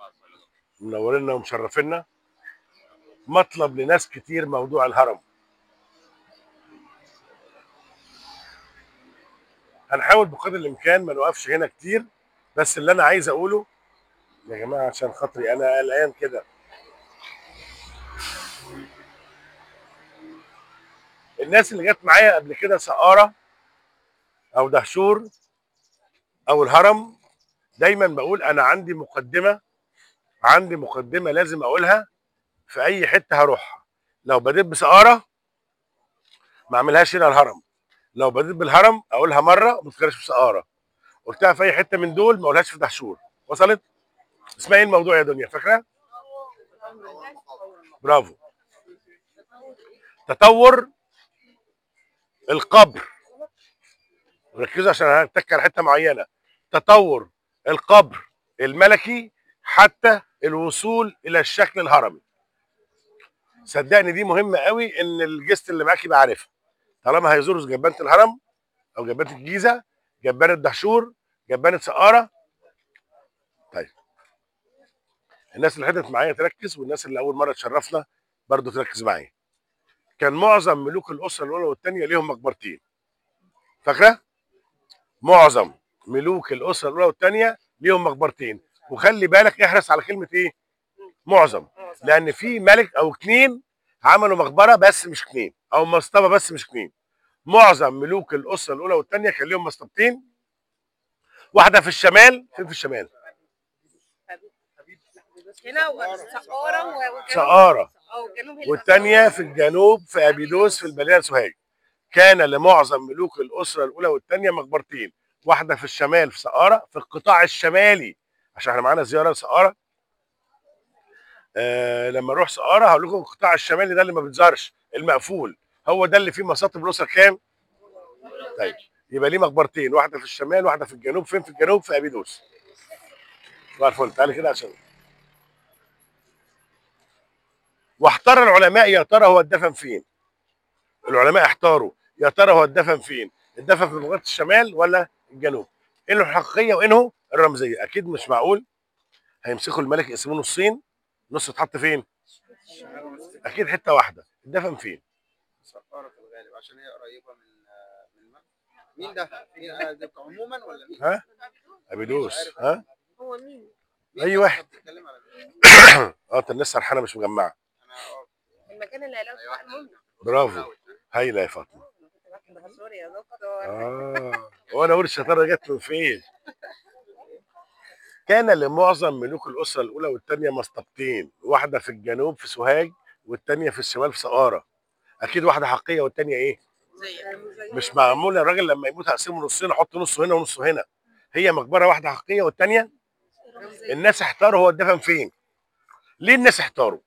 منورينا ومشرفينا مطلب لناس كتير موضوع الهرم هنحاول بقدر الامكان ما نوقفش هنا كتير بس اللي انا عايز اقوله يا جماعه عشان خاطري انا قلقان كده الناس اللي جت معايا قبل كده سقاره او دهشور او الهرم دايما بقول انا عندي مقدمه عندي مقدمه لازم اقولها في اي حته هروحها لو بديت بسقاره ما اعملهاش هنا الهرم لو بديت بالهرم اقولها مره وما تتكررش في سقاره قلتها في اي حته من دول ما اقولهاش في دهشور وصلت اسمها ايه الموضوع يا دنيا فاكره برافو تطور القبر ركزوا عشان هنتك على حته معينه تطور القبر الملكي حتى الوصول الى الشكل الهرمي صدقني دي مهمه قوي ان الجست اللي معاك يبقى عارفها طالما هيزوروا جبانه الهرم او جبانه الجيزه جبانه دهشور جبانه سقاره طيب الناس اللي حضرت معايا تركز والناس اللي اول مره تشرفنا برضو تركز معايا كان معظم ملوك الاسره الاولى والثانيه ليهم مقبرتين فاكره معظم ملوك الاسره الاولى والثانيه ليهم مقبرتين وخلي بالك احرص على كلمه ايه معظم لان في ملك او اتنين عملوا مقبره بس مش اتنين او مصطبه بس مش اتنين معظم ملوك الاسره الاولى والثانيه كان ليهم مصطبتين واحده في الشمال فين في الشمال هنا وسقارة وجنوب سقاره اه جنوب هنا والثانيه في الجنوب في ابيدوس في البلاد سوهاج كان لمعظم ملوك الاسره الاولى والثانيه مقبرتين واحده في الشمال في سقاره في القطاع الشمالي عشان احنا معانا زياره لسقاره آه لما نروح سقاره هقول لكم القطاع الشمالي ده اللي ما بيتزارش المقفول هو ده اللي فيه مصاطب الاسره كام؟ طيب يبقى ليه مقبرتين واحده في الشمال واحده في الجنوب فين في الجنوب في ابيدوس صباح الفل تعالى كده عشان واحتار العلماء يا ترى هو اتدفن فين؟ العلماء احتاروا يا ترى هو اتدفن فين؟ اتدفن في مغرب الشمال ولا الجنوب؟ انه الحقيقيه وانه الرمزيه؟ اكيد مش معقول هيمسكوا الملك يقسموه نصين نص اتحط فين؟ اكيد حته واحده اتدفن فين؟ سقارة في الغالب عشان هي قريبة من من المغرب مين ده؟ مين آه، ده عموما ولا مين؟ ها؟ ابيدوس ها؟ هو مين؟ مين أي ده؟ واحد. أنت بتتكلم على مين؟ اه انت الناس سرحانه مش مجمعه انا اه المكان اللي علاج بتاع المنى برافو هايله يا فاطمه سوري يا دكتور اه وانا اقول الشطاره جت من فين كان لمعظم ملوك الاسره الاولى والثانيه مسطبتين واحده في الجنوب في سوهاج والثانيه في الشمال في سقاره اكيد واحده حقيقيه والثانيه ايه مش معمول الراجل لما يموت هقسمه نصين احط نصه هنا ونصه هنا هي مقبره واحده حقيقيه والثانيه الناس احتاروا هو اتدفن فين ليه الناس احتاروا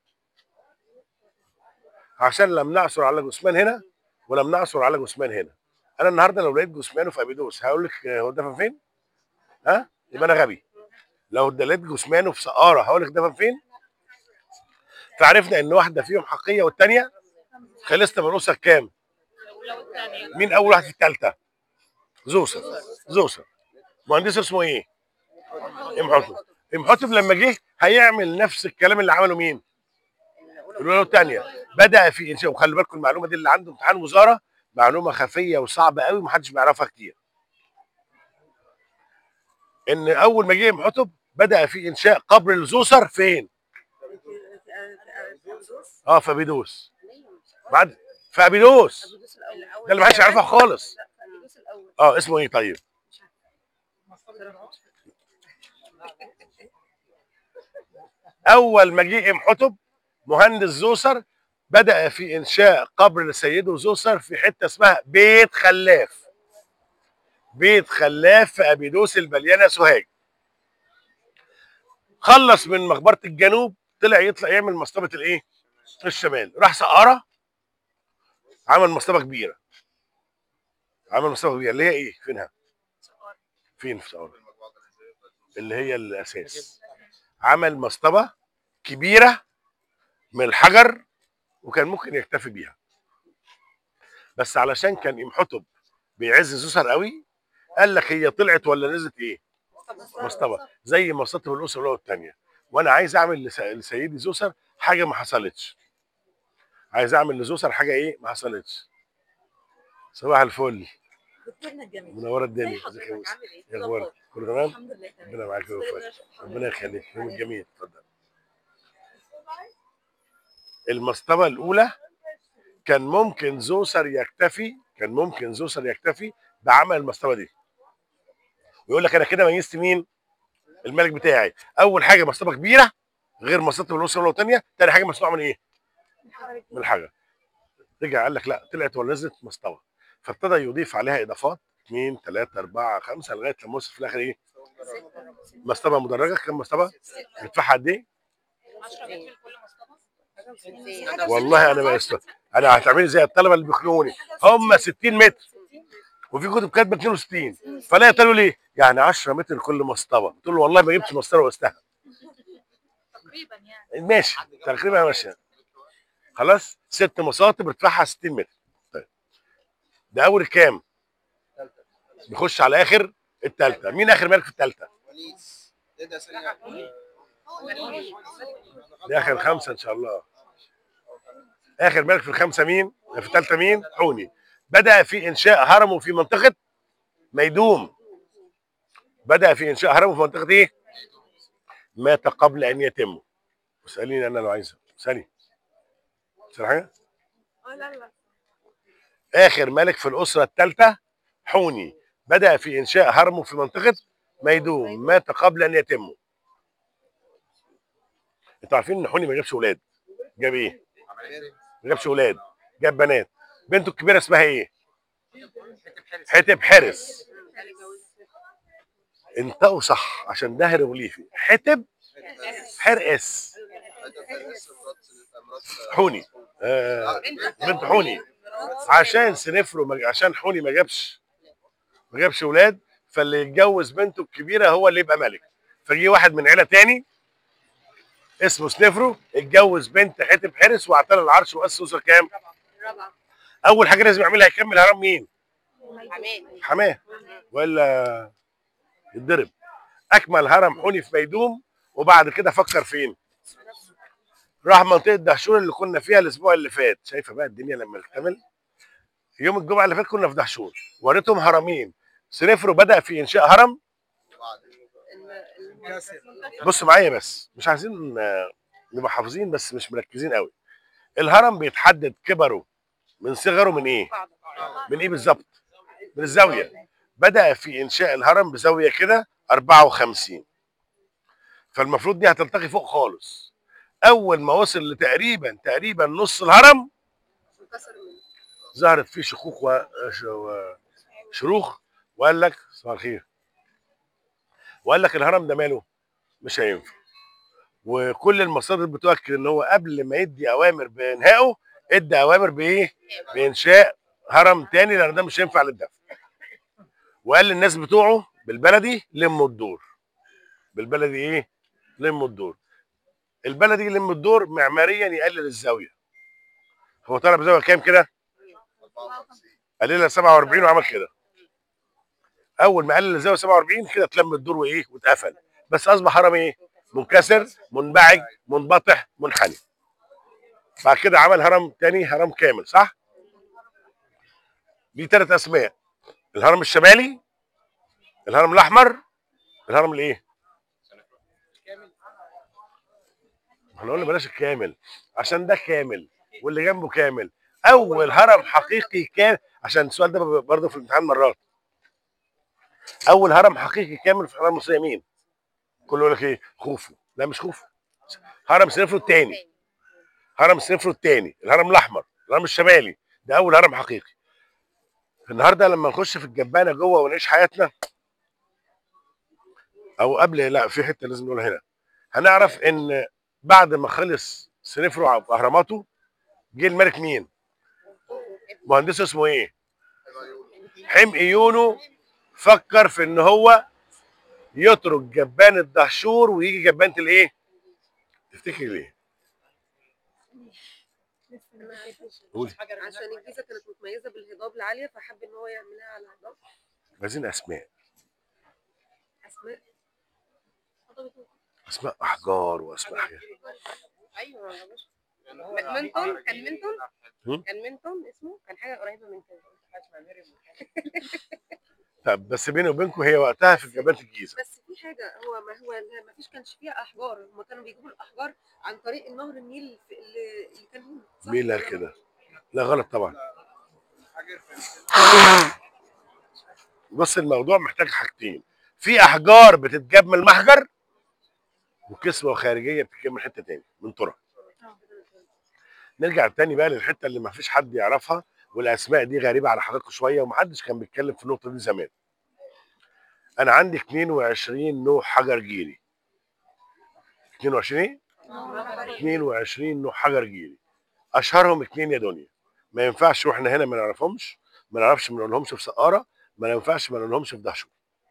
عشان لم نعثر على جثمان هنا ولم نعثر على جثمان هنا انا النهارده لو لقيت جثمانه في ابيدوس هقول لك هو اتدفن فين ها يبقى انا غبي لو لقيت جثمانه في سقاره هقول لك اتدفن فين فعرفنا ان واحده فيهم حقيقيه والثانيه خلصت من اسر كام مين اول واحد في الثالثه زوسر زوسر مهندس اسمه ايه امحوتب امحوتب لما جه هيعمل نفس الكلام اللي عمله مين الاولى الثانيه بدا في انشاء وخلي بالكم المعلومه دي اللي عنده امتحان وزاره معلومه خفيه وصعبه قوي ومحدش بيعرفها كتير ان اول ما جه امحوتب بدا في انشاء قبر الزوسر فين اه في ابيدوس بعد في ابيدوس ده اللي محدش يعرفها خالص اه اسمه ايه طيب اول ما جه امحوتب مهندس زوسر بدا في انشاء قبر لسيده زوسر في حته اسمها بيت خلاف بيت خلاف في ابيدوس البليانه سوهاج خلص من مقبره الجنوب طلع يطلع يعمل مصطبه الايه الشمال راح سقاره عمل مصطبه كبيره عمل مصطبه كبيره اللي هي ايه فينها فين في سقاره اللي هي الاساس عمل مصطبه كبيره من الحجر وكان ممكن يكتفي بيها بس علشان كان امحتب بيعز زوسر قوي قال لك هي طلعت ولا نزلت ايه مصطبه زي مصطبه الاسره الاولى والثانيه وانا عايز اعمل لس- لسيدي زوسر حاجه ما حصلتش عايز اعمل لزوسر حاجه ايه ما حصلتش صباح الفل دكتورنا الجميل منوره ازي الدنيا ازيك يا حضرتك يوسف عامل ايه؟ ايه اخبارك كله تمام الحمد لله تمام ربنا معاك ويوفقك ربنا يخليك يومك جميل اتفضل المصطبه الاولى كان ممكن زوسر يكتفي كان ممكن زوسر يكتفي بعمل المصطبه دي ويقول لك انا كده ميزت مين الملك بتاعي اول حاجه مصطبه كبيره غير مصطبه الاسره الاولى والثانيه تاني حاجه مصنوعه من ايه من الحجر رجع قال لك لا طلعت ولا نزلت مصطبه فابتدى يضيف عليها اضافات 2 3 4 5 لغايه لما وصل في الاخر ايه مصطبه مدرجه كم مصطبه ارتفاعها قد ايه والله انا ما يستوعب انا هتعملي زي الطلبه اللي بيخنقوني هم 60 متر وفي كتب كاتبه 62 فلا قالوا لي يعني 10 متر كل مصطبه قلت له والله ما جبتش مسطره وقستها تقريبا يعني ماشي تقريبا ماشي خلاص ست مساطب ارتفاعها 60 متر طيب ده اول كام نخش على اخر الثالثه مين اخر ملك في الثالثه ونيس ايه ده ثانية دي اخر خمسه ان شاء الله اخر ملك في الخمسه مين في الثالثه مين حوني بدا في انشاء هرمه في منطقه ميدوم بدا في انشاء هرمه في منطقه ايه مات قبل ان يتم اساليني انا لو عايزه اسالي اسال حاجه اه لا لا اخر ملك في الاسره الثالثه حوني بدا في انشاء هرمه في منطقه ميدوم مات قبل ان يتم انتوا عارفين ان حوني ما جابش اولاد جاب ايه ما جابش اولاد جاب بنات بنته الكبيره اسمها ايه حتب حرس انطقوا صح عشان ده هيروغليفي حتب حرقس حوني آه بنت حوني عشان سنفرو ما- عشان حوني ما جابش ما جابش اولاد فاللي يتجوز بنته الكبيره هو اللي يبقى ملك فجي واحد من عيله تاني اسمه سنفرو اتجوز بنت حتب حرس واعتلى العرش واسس اسره كام؟ رابعة اول حاجه لازم يعملها يكمل هرم مين؟ حمام حماه ولا يتضرب اكمل هرم حوني في ميدوم وبعد كده فكر فين؟ راح منطقه دهشور اللي كنا فيها الاسبوع اللي فات شايفه بقى الدنيا لما تكتمل يوم الجمعه اللي فات كنا في دهشور وريتهم هرمين سنفرو بدا في انشاء هرم بص معايا بس مش عايزين آه، نبقى حافظين بس مش مركزين قوي الهرم بيتحدد كبره من صغره من ايه من ايه بالظبط من الزاويه بدا في انشاء الهرم بزاويه كده 54 فالمفروض دي هتلتقي فوق خالص اول ما وصل لتقريبا تقريبا نص الهرم انكسر منه ظهرت فيه شقوق وش- وشروخ وقال لك صباح الخير وقال لك الهرم ده ماله مش هينفع وكل المصادر بتؤكد ان هو قبل ما يدي اوامر بانهائه ادى اوامر بايه؟ بانشاء هرم تاني لان ده مش هينفع للدفن وقال للناس بتوعه بالبلدي لموا الدور بالبلدي ايه؟ لموا الدور البلدي لم الدور معماريا يقلل الزاويه هو طلع بزاويه كام كده؟ قللها 47 وعمل كده اول ما قلل الزاويه 47 كده اتلم الدور وايه واتقفل بس اصبح هرم ايه منكسر منبعج منبطح منحني بعد كده عمل هرم تاني هرم كامل صح دي ثلاث اسماء الهرم الشمالي الهرم الاحمر الهرم الايه احنا قلنا بلاش الكامل عشان ده كامل واللي جنبه كامل اول هرم حقيقي كامل عشان السؤال ده برضه في الامتحان مرات اول هرم حقيقي كامل في الحضاره المصريه مين؟ كله يقول لك ايه؟ خوفو لا مش خوفو هرم سنفرو الثاني هرم سنفرو الثاني الهرم الاحمر الهرم الشمالي ده اول هرم حقيقي النهارده لما نخش في الجبانه جوه ونعيش حياتنا او قبل لا في حته لازم نقولها هنا هنعرف ان بعد ما خلص سنفرو في اهراماته جه الملك مين؟ مهندسه اسمه ايه؟ حمقي يونو فكر في ان هو يترك جبان الدهشور ويجي جبانه الايه؟ تفتكر ليه؟ قولي عشان الجيزه كانت متميزه بالهضاب العاليه فحب ان هو يعملها على هضاب عايزين اسماء اسماء اسماء احجار واسماء حاجات ايوه يا باشا منتون كان منتون هم؟ كان منتون اسمه كان حاجه قريبه من كده طب بس بيني وبينكم هي وقتها في جبانة الجيزه بس في حاجه هو ما هو ما فيش كانش فيها احجار هم كانوا بيجيبوا الاحجار عن طريق النهر النيل في اللي اللي كان هنا صح مين اللي قال ولا كده؟ لا غلط طبعا حاجه في بص الموضوع محتاج حاجتين في احجار بتتجاب من المحجر وكسوه خارجيه بتتجاب من حته تاني من ترى نرجع تاني بقى للحته اللي ما فيش حد يعرفها والاسماء دي غريبه على حضراتكم شويه ومحدش كان بيتكلم في النقطه دي زمان انا عندي 22 نوع حجر جيري 22 22 نوع حجر جيري اشهرهم اتنين يا دنيا ما ينفعش واحنا هنا ما نعرفهمش ما نعرفش ما نقولهمش في سقاره ما ينفعش ما نقولهمش في دهشور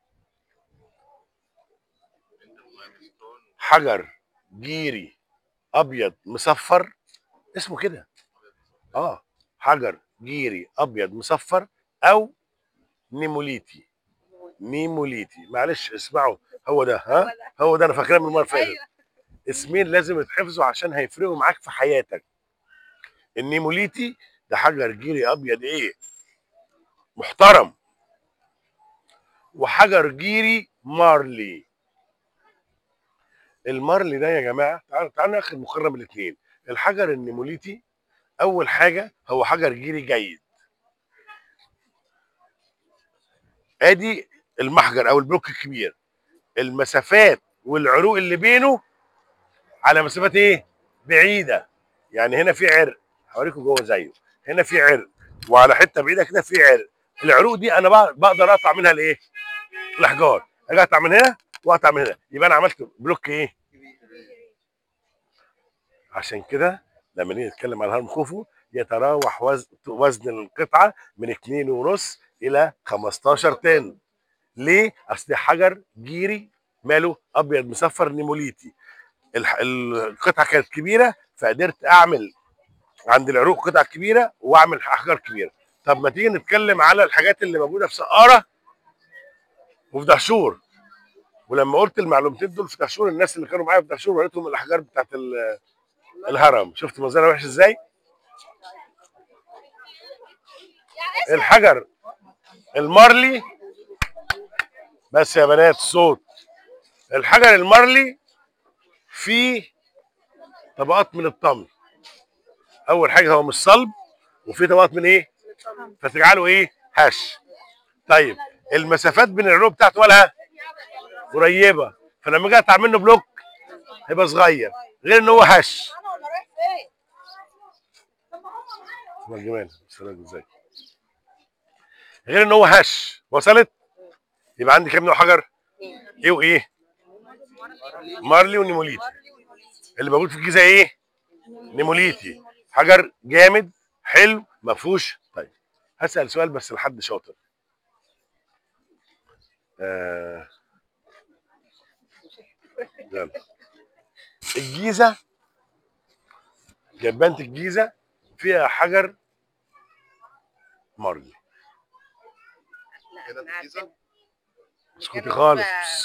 حجر جيري ابيض مصفر اسمه كده اه حجر جيري ابيض مصفر او نيموليتي نيموليتي معلش اسمعوا هو ده ها هو ده انا فاكراه من المره اللي فاتت ايوه اسمين لازم يتحفظوا عشان هيفرقوا معاك في حياتك النيموليتي ده حجر جيري ابيض ايه محترم وحجر جيري مارلي المارلي ده يا جماعه تعالوا تعالوا ناخد مقارنه بين الاثنين الحجر النيموليتي اول حاجه هو حجر جيري جيد ادي المحجر او البلوك الكبير المسافات والعروق اللي بينه على مسافات ايه بعيده يعني هنا في عرق هوريكم جوه زيه هنا في عرق وعلى حته بعيده كده في عرق العروق دي انا بق- بقدر اقطع منها الايه الاحجار اجي اقطع من هنا واقطع من هنا يبقى انا عملت بلوك ايه عشان كده لما نيجي نتكلم على هرم خوفو يتراوح وزن وزن القطعه من 2.5 الى 15 طن ليه؟ اصل ده حجر جيري ماله ابيض مصفر نيموليتي الح- القطعه كانت كبيره فقدرت اعمل عند العروق قطع كبيره واعمل احجار كبيره طب ما تيجي نتكلم على الحاجات اللي موجوده في سقاره وفي دهشور ولما قلت المعلومتين دول في دهشور الناس اللي كانوا معايا في دهشور وريتهم الاحجار بتاعت ال- الهرم شفت منظرها وحش ازاي الحجر المارلي بس يا بنات صوت الحجر المارلي فيه طبقات من الطمي اول حاجه هو مش صلب وفيه طبقات من ايه فتجعله ايه هش طيب المسافات بين العروق بتاعته مالها قريبه فلما جيت اعمل منه بلوك هيبقى صغير غير ان هو هش اسمع الجمال السلام ازاي غير ان هو هش وصلت يبقى عندي كام نوع حجر ايه وايه مارلي ونيموليتي اللي موجود في الجيزه ايه نيموليتي حجر جامد حلو ما فيهوش طيب هسال سؤال بس لحد شاطر آه. يلا الجيزه جبانة الجيزه فيها حجر مارلي لا كده احنا الجيزة؟ عارفين اسكتي خالص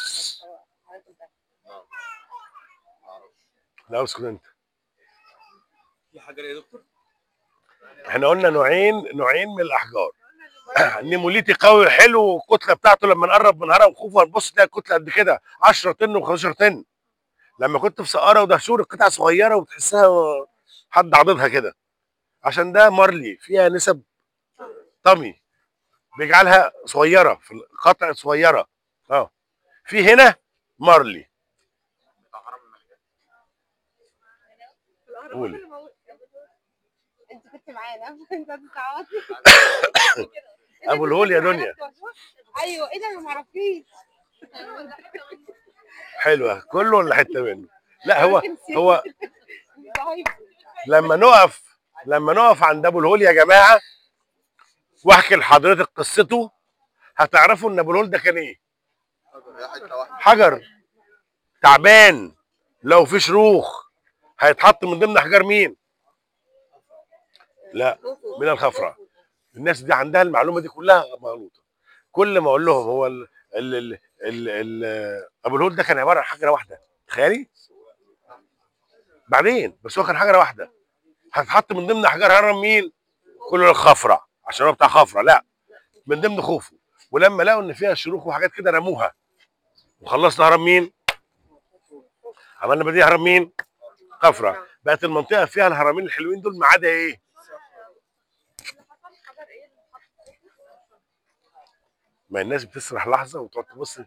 معرفش لا اسكت انت في حاجه يا دكتور احنا قلنا نوعين نوعين من الاحجار النيموليتي قوي حلو والكتله بتاعته لما نقرب من هرم خوفو هنبص تلاقي الكتله قد كده 10 طن و15 طن لما كنت في سقاره ودهشور القطعه صغيره وتحسها حد عضدها كده عشان ده مارلي فيها نسب طمي بيجعلها صغيره في القطع صغيره اه في هنا مارلي قولي. انت كنت معانا انت بتعوض ابو الهول يا دنيا ايوه ايه ده انا ما اعرفيش حلوه كله ولا حته منه لا هو هو طيب لما نقف لما نقف عند ابو الهول يا جماعه واحكي لحضرتك قصته هتعرفوا ان ابو الهول ده كان ايه هي حته واحده حجر تعبان لو في شروخ هيتحط من ضمن احجار مين لا من الخفرع الناس دي عندها المعلومه دي كلها مغلوطه كل ما اقول لهم هو ال ال ال ال ال ابو الهول ده كان عباره عن حجره واحده تخيلي بعدين بس هو كان حجره واحده هتتحط من ضمن احجار هرم مين كل الخفرع عشان هو بتاع خفرع لا من ضمن خوفو ولما لقوا ان فيها شروخ وحاجات كده رموها وخلصنا هرم مين عملنا بديه هرم مين خفرع بقت المنطقه فيها الهرمين الحلوين دول ما عدا ايه ما الناس بتسرح لحظه وتقعد تبص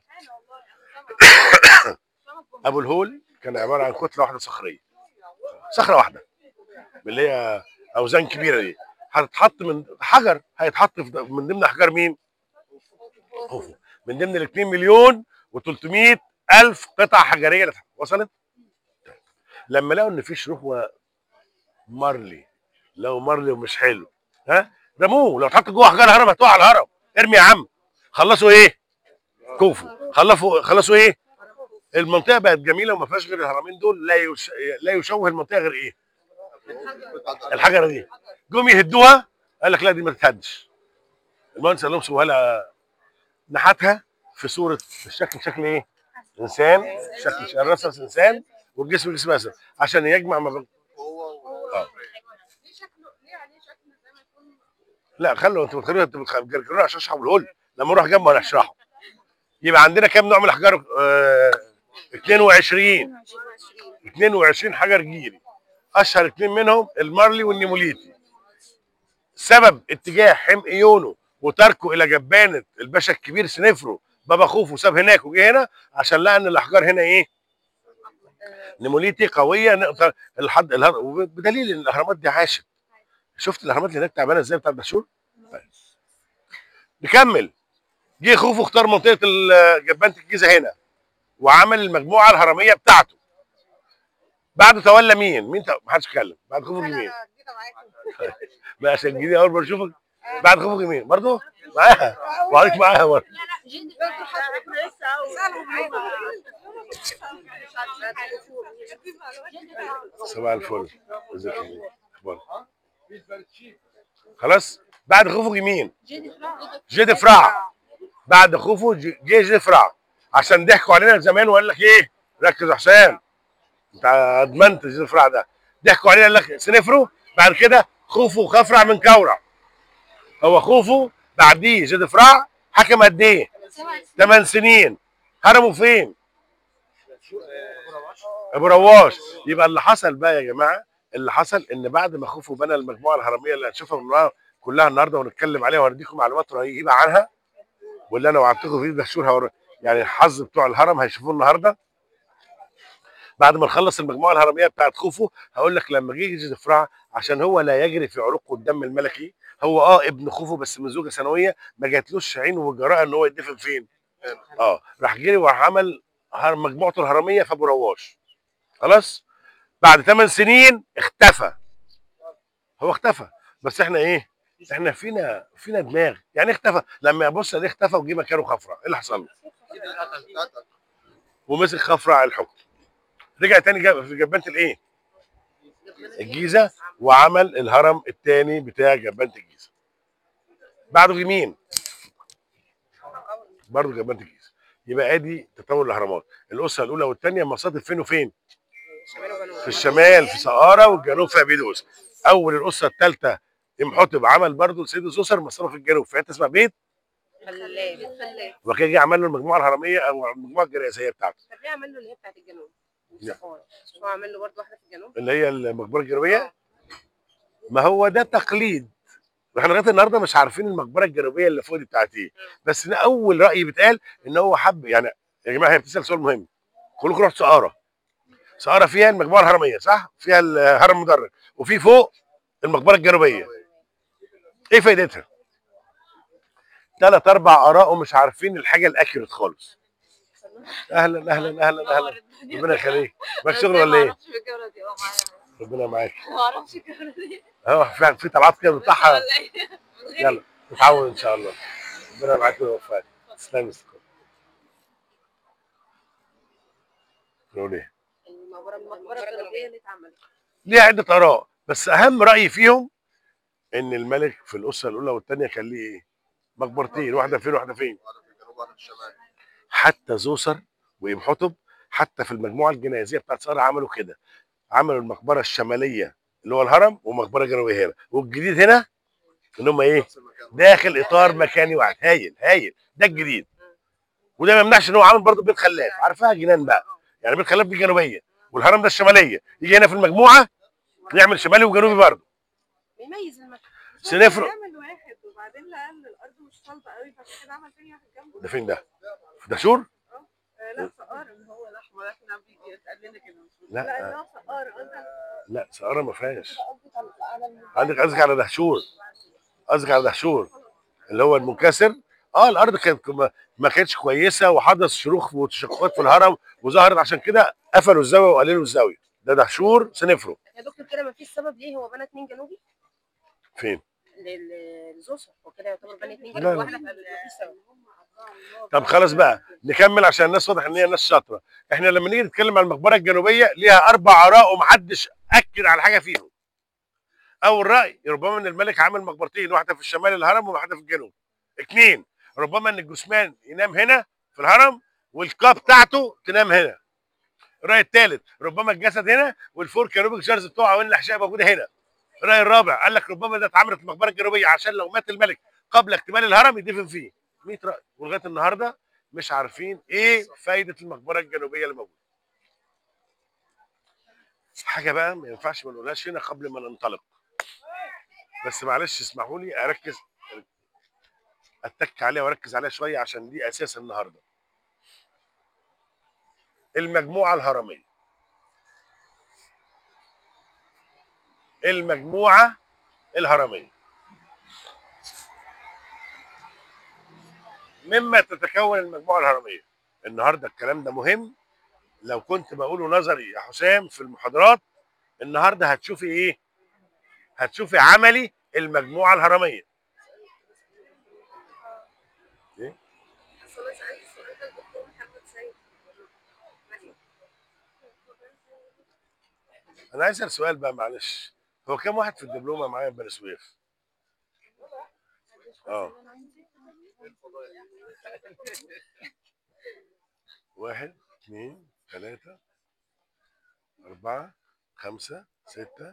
ابو الهول كان عباره عن كتله واحده صخريه صخره واحده اللي هي اوزان كبيره دي هتتحط من حجر هيتحط في- من ضمن احجار مين؟ خوفو من ضمن ال 2 مليون و300 الف قطعه حجريه اللي وصلت لما لقوا ان في شروخ مارلي لو مارلي ومش حلو ها رموه لو اتحط جوه احجار هرم هتقع على الهرم ارمي يا عم خلصوا ايه؟ كوفو خلصوا خلصوا ايه؟ المنطقه بقت جميله وما فيهاش غير الهرمين دول لا يش... لا يشوه المنطقه غير ايه؟ الحجره دي جم يهدوها قال لك لا دي ما تتهدش المهندس قال لهم سووها لها نحتها في صوره الشكل شكل ايه؟ انسان شكل الراس راس انسان والجسم جسم اسد عشان يجمع ما بين آه. لا خلوا انتوا بتخلوها انتوا بتجرجروها عشان اشرحوا الهول لما نروح جنبه هنشرحه يبقى عندنا كام نوع من الاحجار؟ آه 22 22 حجر جيري اشهر اثنين منهم المارلي والنيموليتي سبب اتجاه حمق ايونه وتركه الى جبانه الباشا الكبير سنفرو بابا خوفو ساب هناك وجه هنا عشان لقى ان الاحجار هنا ايه نيموليتي قويه نقدر الحد الهر... بدليل ان الاهرامات دي عاشت شفت الاهرامات اللي هناك تعبانه ازاي بتاعت دهشور طيب. نكمل جه خوفو اختار منطقه ال- جبانه الجيزه هنا وعمل المجموعه الهرميه بتاعته بعده تولى مين؟ مين ت... محدش اتكلم بعد خوفو جه مين؟ بقى عشان جديد اول مره اشوفك بعد خوفو جه مين؟ برضه؟ معاها وعليك معاها برضه صباح الفل ازيك يا مين؟ اخبارك؟ خلاص بعد خوفو جه مين؟ جدي فرع بعد خوفو ج- جه جدي فرع عشان ضحكوا علينا زمان وقال لك ايه؟ ركز يا حسام انت ادمنت جدي فرع ده ضحكوا علينا قال لك سنفرو بعد كده خوفو خفرع من كورع هو خوفو بعديه جدي فرع حكم قد ايه؟ 8 سنين هرموا فين؟ ابو رواش يبقى اللي حصل بقى يا جماعه اللي حصل ان بعد ما خوفو بنى المجموعه الهرميه اللي هنشوفها من كلها النهارده ونتكلم عليها وهنديكم معلومات رهيبه عنها واللي انا وعدتكم فيه دهشور هور... يعني الحظ بتوع الهرم هيشوفوه النهارده بعد ما نخلص المجموعه الهرميه بتاعت خوفو هقول لك لما جه يجي دفرع عشان هو لا يجري في عروقه الدم الملكي هو اه ابن خوفو بس من زوجه ثانويه ما جاتلوش عين وجراءه ان هو يدفن فين اه راح جري وراح عمل هر- مجموعته الهرميه في ابو رواش خلاص بعد 8 سنين اختفى هو اختفى بس احنا ايه احنا فينا فينا دماغ يعني إيه اختفى لما يبص عليه اختفى وجي مكانه خفرع ايه اللي حصل له ومسك خفرع الحكم رجع تاني جاب في جبانه الايه الجيزه وعمل الهرم الثاني بتاع جبانه الجيزه بعده في مين برضه جبانه الجيزه يبقى ادي تطور الاهرامات الاسره الاولى والثانيه مصادف فين وفين في الشمال في سقاره والجنوب في ابيدوس اول الاسره الثالثه امحطب عمل برضه لسيد زوسر مصادف في الجنوب في حته اسمها بيت خلاه وبعد كده جه عمل له المجموعه الهرميه او المجموعه الجنائزيه بتاعته طب ليه عمل له اللي هي بتاعت الجنوب؟ لا. مش هو عمل له برضه واحده في الجنوب؟ اللي هي المقبره الجنوبيه ما هو ده تقليد احنا لغايه النهارده مش عارفين المقبره الجنوبيه اللي فوق دي بتاعت ايه بس ده اول راي بيتقال ان هو حب يعني يا جماعه هي بتسال سؤال مهم كلكم رحتوا سقاره سقاره فيها المجموعه الهرميه صح فيها الهرم المدرج وفي فوق المقبره الجنوبيه ايه فايدتها ثلاث اربع اراء ومش عارفين الحاجه الاكيوريت خالص اهلا اهلا اهلا اهلا ربنا يخليك معاك شغل ولا ايه معرفش الجولة دي اه معايا ربنا معاك معرفش الجولة دي اهو في في طلعات كده بتاعها ولا ايه من غير يلا نتعاون ان شاء الله ربنا معاك ويوفقك تسلم يا استاذ نقول ايه المقبره المقبره الجنوبيه اللي اتعملت ليها عده اراء بس اهم راي فيهم ان الملك في الاسره الاولى والثانيه كان ليه ايه مقبرتين واحده فين واحده فين واحده في الجنوب واحده في الشمال حتى زوسر وامحتب حتى في المجموعه الجنائزيه بتاعت ساره عملوا كده عملوا المقبره الشماليه اللي هو الهرم ومقبره جنوبيه هنا والجديد هنا ان هم ايه نفس المكان داخل اطار مكاني واحد هايل هايل ده الجديد وده ما يمنعش ان هو عامل برضه بيت خلاف عارفها جنان بقى يعني بيت خلاف دي الجنوبيه والهرم ده الشماليه يجي هنا في المجموعه يعمل شمالي وجنوبي برضه بيميز المكان سنفرو عمل واحد وبعدين لقى ان الارض مش صلبه قوي فعشان كده عمل تاني واحد جنبه ده فين ده؟ في داشور؟ آه، لا سقار اللي هو الاحمر احنا بيجي يتقال لنا كده لا لا اللي آه، هو سقار انت لا سقاره ما فيهاش قصدك على- على ال- عندك قصدك على دهشور قصدك على دهشور اللي هو المنكسر اه الارض كانت ما- ما كانتش كويسه وحدث شروخ وتشققات في الهرم وظهرت عشان كده قفلوا الزاويه وقللوا الزاويه ده دهشور سنفرو يا دكتور كده ما فيش سبب ليه هو بنى اتنين جنوبي فين؟ لزوسر وكده يعتبر بنى اتنين لا، جنوبي لا. واحده فمفيش سبب طب خلاص بقى نكمل عشان الناس واضح ان هي ناس شاطره احنا لما نيجي نتكلم عن المقبره الجنوبيه ليها اربع اراء ومحدش اكد على حاجه فيهم اول راي ربما ان الملك عامل مقبرتين واحده في الشمال الهرم وواحده في الجنوب اثنين ربما ان الجثمان ينام هنا في الهرم والقاع بتاعته تنام هنا الراي الثالث ربما الجسد هنا والفور كانوبيك جارز بتوعه وان الاحشاء موجوده هنا الراي الرابع قال لك ربما ده اتعملت المقبره الجنوبيه عشان لو مات الملك قبل اكتمال الهرم يدفن فيه 100 راي ولغايه النهارده مش عارفين ايه فايده المقبره الجنوبيه اللي موجوده حاجه بقى ما ينفعش ما نقولهاش هنا قبل ما ننطلق بس معلش اسمحوا لي اركز اتك عليها واركز عليها شويه عشان دي اساس النهارده المجموعه الهرميه المجموعه الهرميه مما تتكون المجموعه الهرميه النهارده الكلام ده مهم لو كنت بقوله نظري يا حسام في المحاضرات النهارده هتشوفي ايه هتشوفي عملي المجموعه الهرميه ايه اصل انا سالت السؤال ده الدكتور محمد سيد انا عايز اسال سؤال بقى معلش هو كم واحد في الدبلومه معايا في بني سويف اه واحد اثنين ثلاثة أربعة خمسة ستة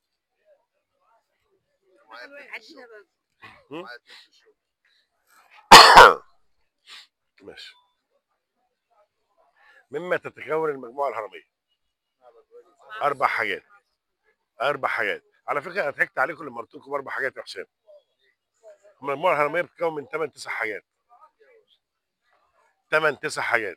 عدينا بقى معايا اتنين في الشغل. ماشي مما تتكون المجموعة الهرمية أربع حاجات أربع حاجات على فكرة أنا ضحكت عليكم لما قلت لكم أربع حاجات يا حسام المجموعة الهرمية بتتكون من 8 9 حاجات 8 9 حاجات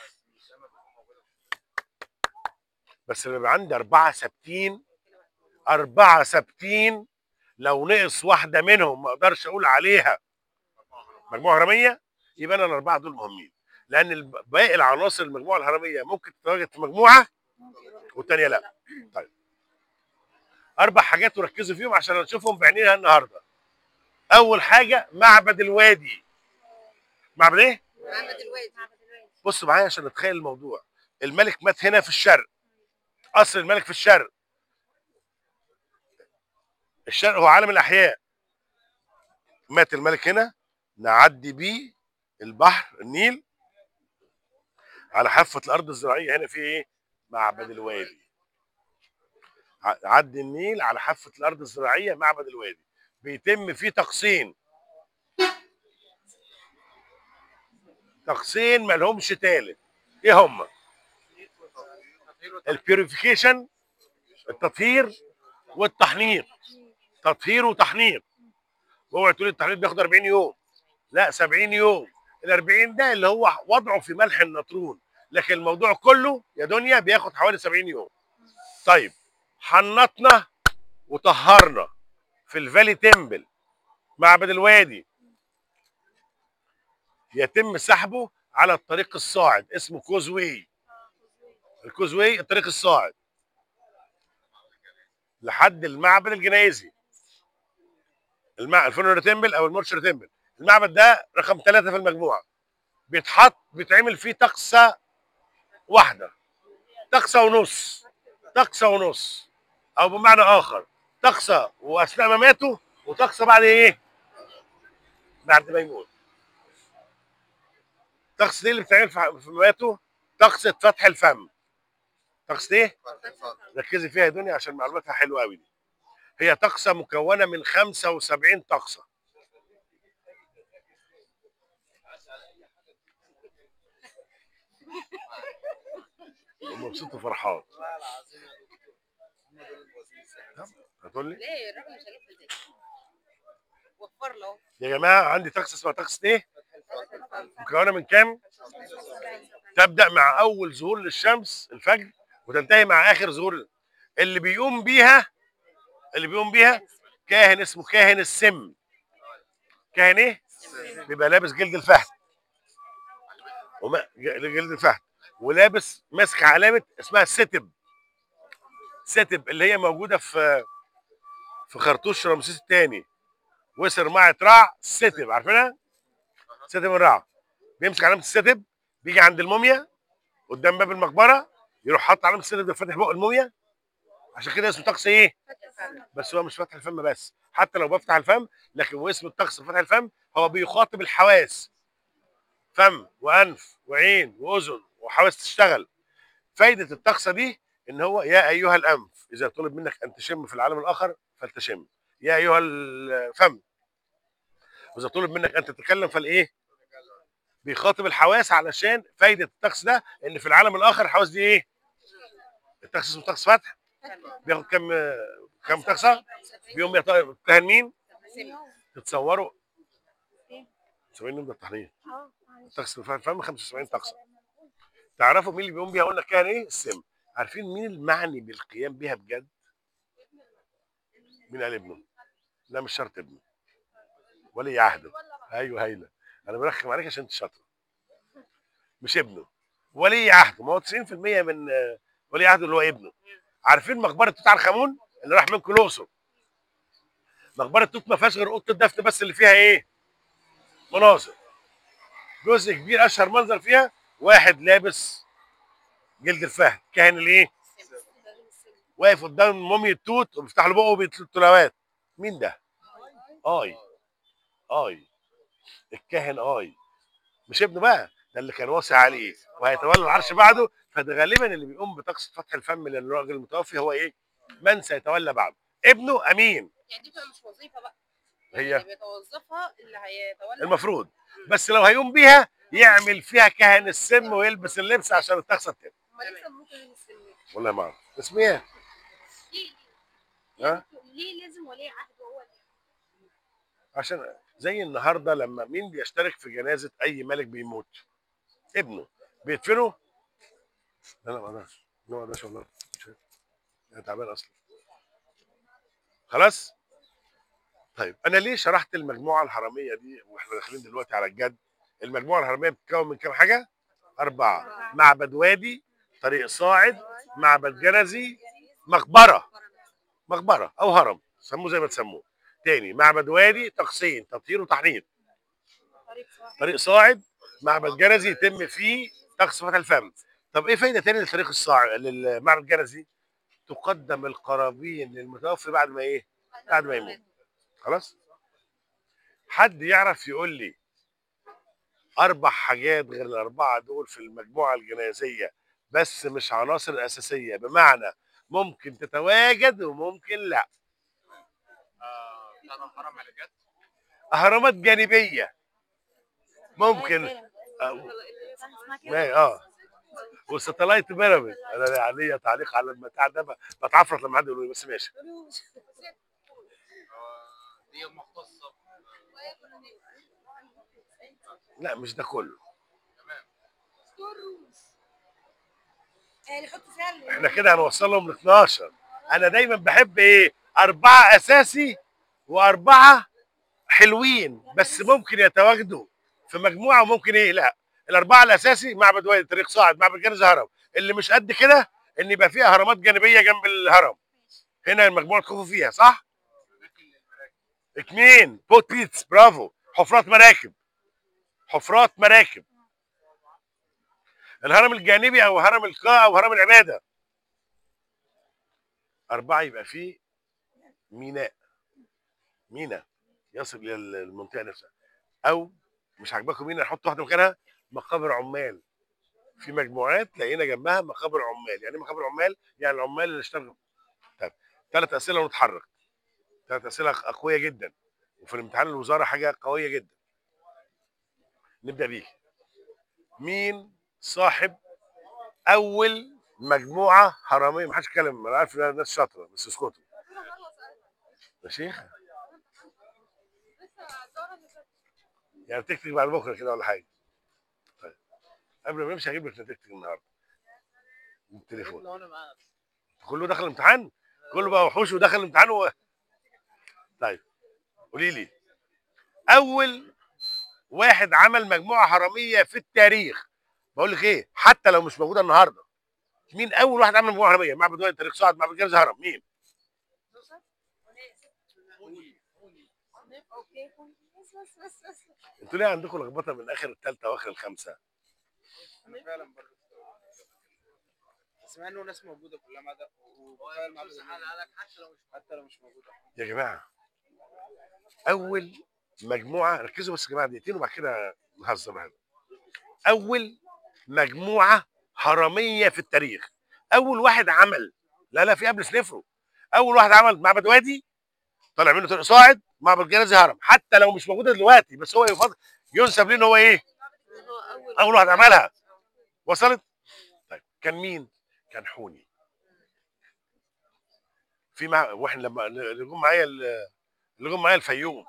بس لما يبقى عندي أربعة ثابتين أربعة ثابتين لو نقص واحدة منهم ما أقدرش أقول عليها مجموعة هرمية يبقى أنا الأربعة دول مهمين لأن الب- باقي العناصر المجموعة الهرمية ممكن تتواجد في مجموعة والتانية لا طيب أربع حاجات وركزوا فيهم عشان نشوفهم بعينينا النهاردة أول حاجة معبد الوادي معبد إيه؟ معبد الوادي معبد الوادي بصوا معايا عشان نتخيل الموضوع الملك مات هنا في الشرق قصر الملك في الشرق الشرق هو عالم الاحياء مات الملك هنا نعدي بيه البحر النيل على حافه الارض الزراعيه هنا في ايه معبد الوادي ع- عدي النيل على حافه الارض الزراعيه معبد الوادي بيتم فيه تقسيم تقسيم ما لهمش تالت ايه هم البيوريفيكيشن التطهير والتحنيط تطهير وتحنيط اوعى تقول التحنيط بياخد 40 يوم لا 70 يوم ال 40 ده اللي هو وضعه في ملح النطرون لكن الموضوع كله يا دنيا بياخد حوالي 70 يوم طيب حنطنا وطهرنا في الفالي تمبل معبد الوادي يتم سحبه على الطريق الصاعد اسمه كوزوي الكوزوي الطريق الصاعد لحد المعبد الجنايزي المع... الفنر تمبل او المورشر تمبل المعبد ده رقم ثلاثة في المجموعة بيتحط بيتعمل فيه طقسة واحدة طقسة ونص طقسة ونص او بمعنى اخر طقسة واثناء ما ماتوا وطقسة بعد ايه بعد ما يموت الطقس دي اللي بتتعمل في في مماته طقسة فتح الفم طقسة ايه؟ فتح الفم. ركزي فيها يا دنيا عشان معلوماتها حلوه قوي دي هي طقسه مكونه من 75 طقسه مبسوط وفرحان والله العظيم يا دكتور هم دول الوظيفه هتقول لي ليه الراجل مش هيجيب ازاي وفر له يا جماعه عندي طقس اسمها طقس ايه فتح الفم مكونه من كام تبدا مع اول ظهور للشمس الفجر وتنتهي مع اخر ظهور اللي بيقوم بيها اللي بيقوم بيها كاهن اسمه كاهن السم كاهن ايه بيبقى لابس جلد الفهد وما جلد الفهد ولابس ماسك علامه اسمها ستب ستب اللي هي موجوده في في خرطوش رمسيس الثاني وسر معة رع ستب عارفينها؟ ستب الرع بيمسك علامه الستب بيجي عند الموميا قدام باب المقبره يروح حاطط علامه الستب ده فاتح بق الموميا عشان كده اسمه طقس ايه؟ بس هو مش فتح الفم بس حتى لو بفتح الفم لكن هو اسم الطقس فتح الفم هو بيخاطب الحواس فم وانف وعين واذن وحواس تشتغل فايده الطقسه دي ان هو يا ايها الانف اذا طلب منك ان تشم في العالم الاخر فلتشم يا ايها الفم واذا طلب منك ان تتكلم فالايه بيخاطب الحواس علشان فايده الطقس ده ان في العالم الاخر الحواس دي ايه الطقس اسمه طقس فتح بياخد كام كام طقسه بيوم يمتهن مين تتصوروا 70 يوم ده التحرير طقس الفم 75 طقسه تعرفوا مين اللي بيقوم بيها قلنا كان ايه السم عارفين مين المعني بالقيام بيها بجد مين قال ابنه لا مش شرط ابنه ولي عهده ايوه هايله انا برخم عليك عشان انت شاطر مش ابنه ولي عهده ما هو 90% من آه، ولي عهده اللي هو ابنه عارفين مقبره توت عنخ امون اللي راح منكم الاقصر مقبره توت ما فيهاش غير اوضه الدفن بس اللي فيها ايه مناظر جزء كبير اشهر منظر فيها واحد لابس جلد الفهد كاهن الايه واقف قدام موميا توت وبيفتح له بقه وبيتلوات مين ده اي اي الكاهن اي مش ابنه بقى ده اللي كان واصي عليه وهيتولى العرش بعده فده غالبا اللي بيقوم بطقس فتح الفم للراجل المتوفي هو ايه من سيتولى بعده ابنه امين يعني دي بتبقى مش وظيفه بقى هي اللي بيتوظفها اللي هيتولى المفروض بس لو هيقوم بيها يعمل فيها كاهن السم ويلبس اللبس عشان الطقسه تتم امال لسه ممكن السن والله ما اعرف اسمه ايه ليه ها ليه لازم ولي عهد هو اللي عشان زي النهارده لما مين بيشترك في جنازه اي ملك بيموت ابنه بيدفنه لا لا ما اقدرش لا ما اقدرش والله مش قادر. انا تعبان اصلا خلاص طيب انا ليه شرحت المجموعه الهرميه دي واحنا داخلين دلوقتي على الجد المجموعه الهرميه بتتكون من كام حاجه اربعه معبد وادي طريق صاعد معبد جنزي مقبره مقبره او هرم سموه زي ما تسموه تاني معبد وادي تقسيم تطهير وتحنيط طريق صح طريق صاعد معبد جنزي يتم فيه طقس فتح الفم طب ايه فايده تاني للطريق الصاعد للمعبد الجنزي تقدم القرابين للمتوفي بعد ما ايه بعد ما يموت خلاص حد يعرف يقول لي اربع حاجات غير الاربعه دول في المجموعه الجنازيه بس مش عناصر اساسيه بمعنى ممكن تتواجد وممكن لا حرام على جد اهرامات جانبيه ممكن أو ما اه والستلايت بيراميد انا ليا تعليق على البتاع ده ب- بتعفرت لما حد يقول لي بس ماشي دي مختصه لا مش ده كله يعني يحطوا فيها ال- احنا كده هنوصلهم ل 12 انا دايما بحب ايه اربعه اساسي واربعه حلوين بس ممكن يتواجدوا في مجموعه وممكن ايه لا الاربعه الاساسي معبد وادي طريق صاعد معبد جنز هرم اللي مش قد كده ان يبقى فيه اهرامات جانبيه جنب الهرم هنا المجموعه تخوفوا فيها صح اثنين بوت بيتس برافو حفرات مراكب حفرات مراكب الهرم الجانبي او هرم القاع او هرم العباده أربعة يبقى فيه ميناء ميناء يصل إلى المنطقة نفسها أو مش عاجباكم ميناء نحط واحدة مكانها مقابر عمال في مجموعات لقينا جنبها مقابر عمال يعني إيه مقابر عمال يعني العمال اللي اشتغلوا طيب ثلاث اسئله ونتحرك ثلاث اسئله قويه جدا وفي الامتحان الوزاره حاجه قويه جدا نبدا بيه مين صاحب اول مجموعه حراميه محدش يتكلم انا عارف ان الناس شاطره بس اسكتوا يا شيخ يعني تكتب بعد بكره كده ولا حاجه طيب قبل ما نمشي هجيب لك نتيجتك النهارده التليفون لو انا معاك كله دخل الامتحان كله بقى وحوش ودخل الامتحان و... طيب قولي لي اول واحد عمل مجموعه حراميه في التاريخ بقول لك ايه حتى لو مش موجوده النهارده مين اول واحد عمل مجموعه حراميه معبد وادي تاريخ صعد معبد جرز هرم مين اوكي بس بس بس بس انتوا ليه عندكم لخبطه من اخر الثالثه واخر الخامسه انا فعلا برضه سمعنا انه ناس موجوده كلها ما عدا وكفايه المعبد النبوي. حتى لو مش حتى لو مش موجوده يا جماعه اول مجموعه ركزوا بس يا جماعه دقيقتين وبعد كده نهزر معانا اول مجموعه حراميه في التاريخ اول واحد عمل لا لا في قبل سنفرو اول واحد عمل معبد وادي طلع منه طريق صاعد معبد جنازي هرم حتى لو مش موجوده دلوقتي بس هو يفضل ينسب ليه ان هو ايه هو اول اول واحد عملها وصلت طيب كان مين كان حوني في مع واحنا لما اللي جم معايا ال- اللي جم معايا الفيوم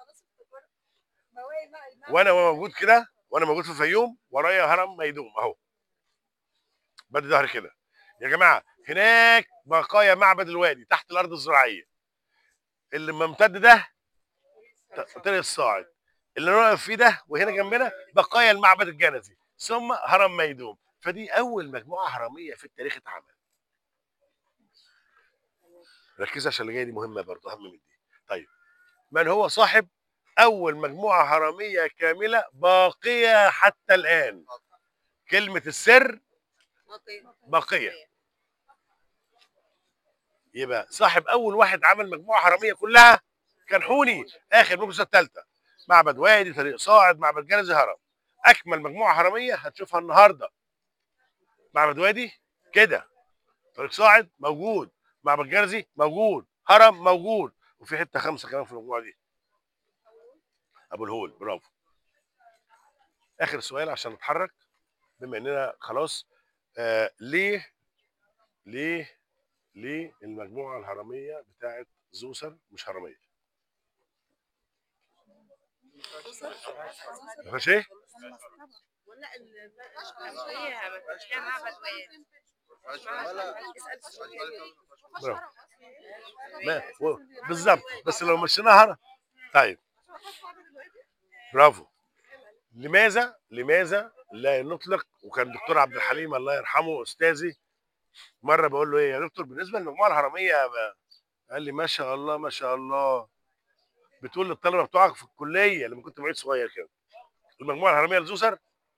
وانا موجود كده وانا موجود في الفيوم ورايا هرم ميدوم اهو بدي ظهري كده يا جماعه هناك بقايا معبد الوادي تحت الارض الزراعيه اللي ممتد ده ط- طريق الصاعد اللي انا واقف فيه ده وهنا جنبنا بقايا المعبد الجنزي ثم هرم ميدوم فدي اول مجموعه هرميه في التاريخ اتعمل ركز عشان اللي جاي دي مهمه برضه اهم من دي طيب من هو صاحب اول مجموعه هرميه كامله باقيه حتى الان كلمه السر باقية باقيه يبقى صاحب اول واحد عمل مجموعه هرميه كلها كان حوني اخر مجلس الثالثه معبد وادي طريق صاعد معبد جنزي هرم اكمل مجموعه هرميه هتشوفها النهارده معبد وادي كده طريق صاعد موجود معبد جنزي موجود هرم موجود وفي حته خمسه كمان في المجموعه دي ابو الهول برافو اخر سؤال عشان نتحرك بما اننا خلاص آه ليه ليه ليه المجموعه الهرميه بتاعت زوسر مش هرميه ما فيهاش ايه ولا ال فيها ما فيش فيها معبد وادي ولا اسال سؤال برافو ما و- بالظبط بس لو مشيناها هرم طيب برافو لماذا لماذا لا نطلق وكان الدكتور عبد الحليم الله يرحمه استاذي مره بقول له ايه يا دكتور بالنسبه للمجموعه الهرميه ب- قال لي ما شاء الله ما شاء الله بتقول للطلبه بتوعك في الكليه لما كنت معيد صغير كده المجموعه الهرميه لزوسر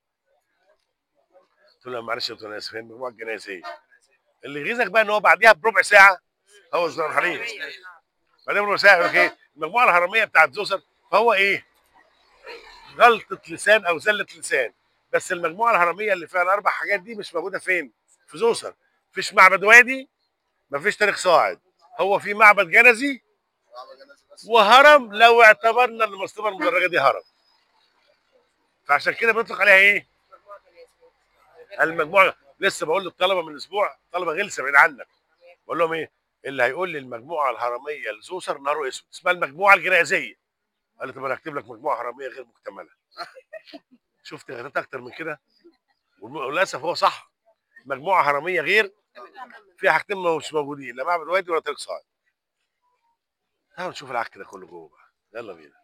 قلت له معلش يا دكتور انا اسف هي المجموعه الجنائزيه اللي يغيظك بقى ان هو بعديها بربع ساعه هو الدكتور عبد الحليم بعدين بربع ساعه يقول لك ايه المجموعه الهرميه بتاعت زوسر فهو ايه غلطه لسان او زله لسان بس المجموعه الهرميه اللي فيها الاربع حاجات دي مش موجوده فين في زوسر مفيش معبد وادي مفيش تاريخ صاعد هو في معبد جنزي وهرم لو اعتبرنا ان المصطبه المدرجه دي هرم فعشان كده بنطلق عليها ايه المجموعه لسه بقول للطلبه من اسبوع طلبه غلسه بعيد عنك بقول لهم ايه اللي هيقول لي المجموعه الهرميه لزوسر نهاره اسود اسمها المجموعه الجنائزيه قال لي طب انا هكتب لك مجموعه هرميه غير مكتمله شفت غلطات اكتر من كده والم- وللاسف هو صح مجموعه هرميه غير فيها حاجتين مش موجودين لا معبد وادي ولا طريق صاعد تعالوا نشوف العك ده كله جوه بقى يلا بينا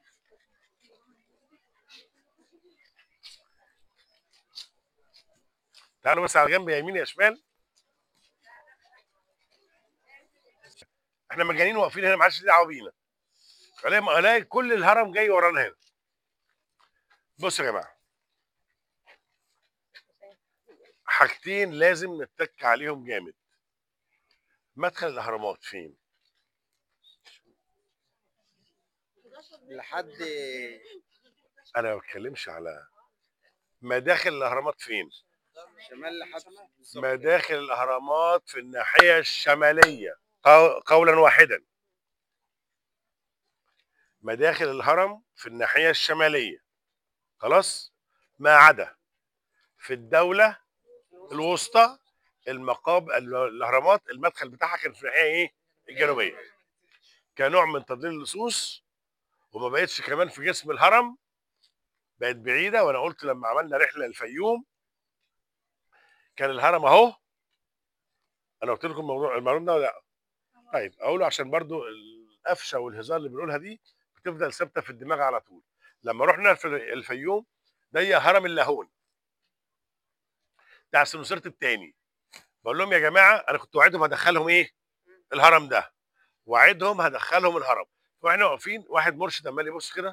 تعالوا بس على جنب يا يمين يا شمال احنا مجانين واقفين هنا ما حدش ليه دعوه بينا الاقي الاقي كل الهرم جاي ورانا هنا بصوا يا جماعه حاجتين لازم نتك عليهم جامد مدخل الاهرامات فين لحد انا ما بتكلمش على مداخل الاهرامات فين شمال لحد بالظبط مداخل الاهرامات في الناحيه الشماليه قو- قولا واحدا مداخل الهرم في الناحيه الشماليه خلاص ما عدا في الدوله الوسطى المقاب ال- الاهرامات المدخل بتاعها كان في الناحيه ايه الجنوبيه كنوع من تضليل اللصوص وما بقتش كمان في جسم الهرم بقت بعيده وانا قلت لما عملنا رحله الفيوم كان الهرم اهو انا قلت لكم الموضوع المعلومه ده ولا لا طيب اقوله عشان برضو القفشه والهزار اللي بنقولها دي بتفضل ثابته في الدماغ على طول لما رحنا في الفيوم ده هرم اللاهون بتاع سنوسرت التاني بقول لهم يا جماعه انا كنت وعدهم هدخلهم ايه الهرم ده وعدهم هدخلهم الهرم واحنا واقفين واحد مرشد عمال يبص كده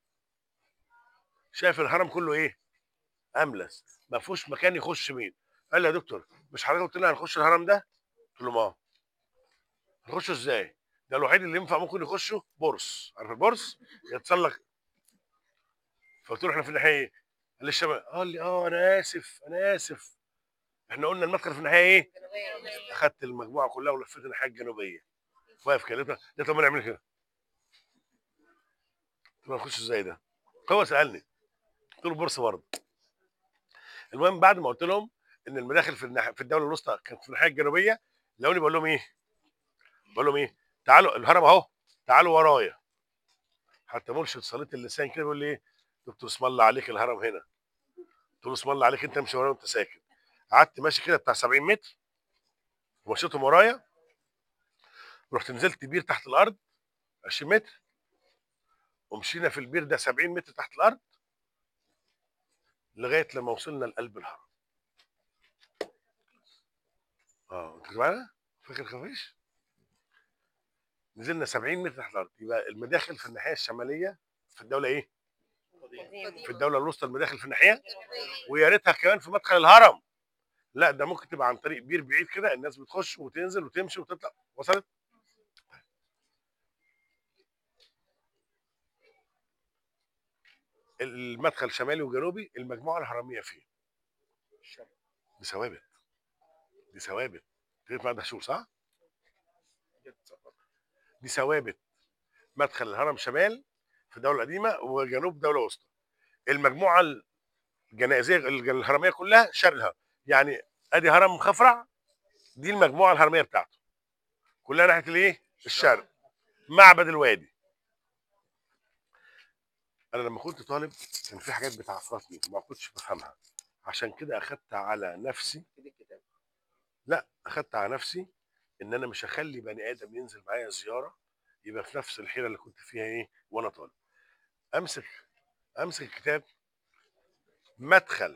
شايف الهرم كله ايه املس ما فيهوش مكان يخش مين قال لي يا دكتور مش حضرتك قلت لنا هنخش الهرم ده قلت له ما هنخشه ازاي ده الوحيد اللي ينفع ممكن يخشه بورس عارف البورس يتسلق فقلت له احنا في الناحيه ايه قال لي الشمال قال لي اه انا اسف انا اسف احنا قلنا المدخل في الناحيه ايه اخدت المجموعه كلها ولفيت الناحيه الجنوبيه واقف كده لقيته لقيته عمال يعمل كده قلت له هنخش ازاي ده هو سالني قلت له بورصه برضه المهم بعد ما قلت لهم ان المداخل في الناحيه في الدوله الوسطى كانت في الناحيه الجنوبيه لقوني بقول لهم ايه؟ بقول لهم ايه؟ تعالوا الهرم اهو تعالوا ورايا حتى مرشد صلاه اللسان كده بيقول لي ايه؟ دكتور اسم الله عليك الهرم هنا قلت له اسم الله عليك انت امشي ورايا وانت ساكت قعدت ماشي كده بتاع 70 متر ومشيتهم ورايا ورحت نزلت بير تحت الارض 20 متر ومشينا في البير ده 70 متر تحت الارض لغايه لما وصلنا لقلب الهرم اه انت معانا فاكر خفيش نزلنا 70 متر تحت الارض يبقى المداخل في الناحيه الشماليه في الدوله ايه في الدوله الوسطى المداخل في الناحيه ويا ريتها كمان في مدخل الهرم لا ده ممكن تبقى عن طريق بير بعيد كده الناس بتخش وتنزل وتمشي وتطلع وصلت المدخل شمالي وجنوبي المجموعه الهرميه فين دي ثوابت دي ثوابت تقدر مع دهشور صح دي ثوابت مدخل الهرم شمال في الدوله القديمه وجنوب دوله وسطى المجموعه الجنائزيه الج- الهرميه كلها شرق الهرم يعني ادي هرم خفرع دي المجموعه الهرميه بتاعته كلها ناحيه الايه الشرق معبد الوادي انا لما كنت طالب كان في حاجات بتعفرتني ما كنتش بفهمها عشان كده اخدت على نفسي لا اخدت على نفسي ان انا مش هخلي بني ادم ينزل معايا زياره يبقى في نفس الحيره اللي كنت فيها ايه وانا طالب امسك امسك الكتاب مدخل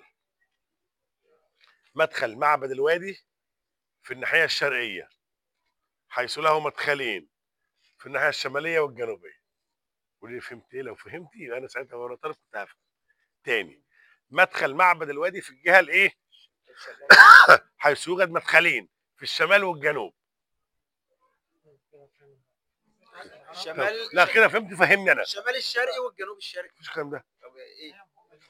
مدخل معبد الوادي في الناحيه الشرقيه حيث له مدخلين في الناحيه الشماليه والجنوبيه وليه فهمت ايه لو فهمتي يبقى انا ساعتها وانا طالب كنت هفهم تاني مدخل معبد الوادي في الجهه الايه حيث يوجد مدخلين في الشمال والجنوب الشمال لا كده فهمت فهمني انا الشمال الشرقي والجنوب الشرقي مفيش الكلام ده طب ايه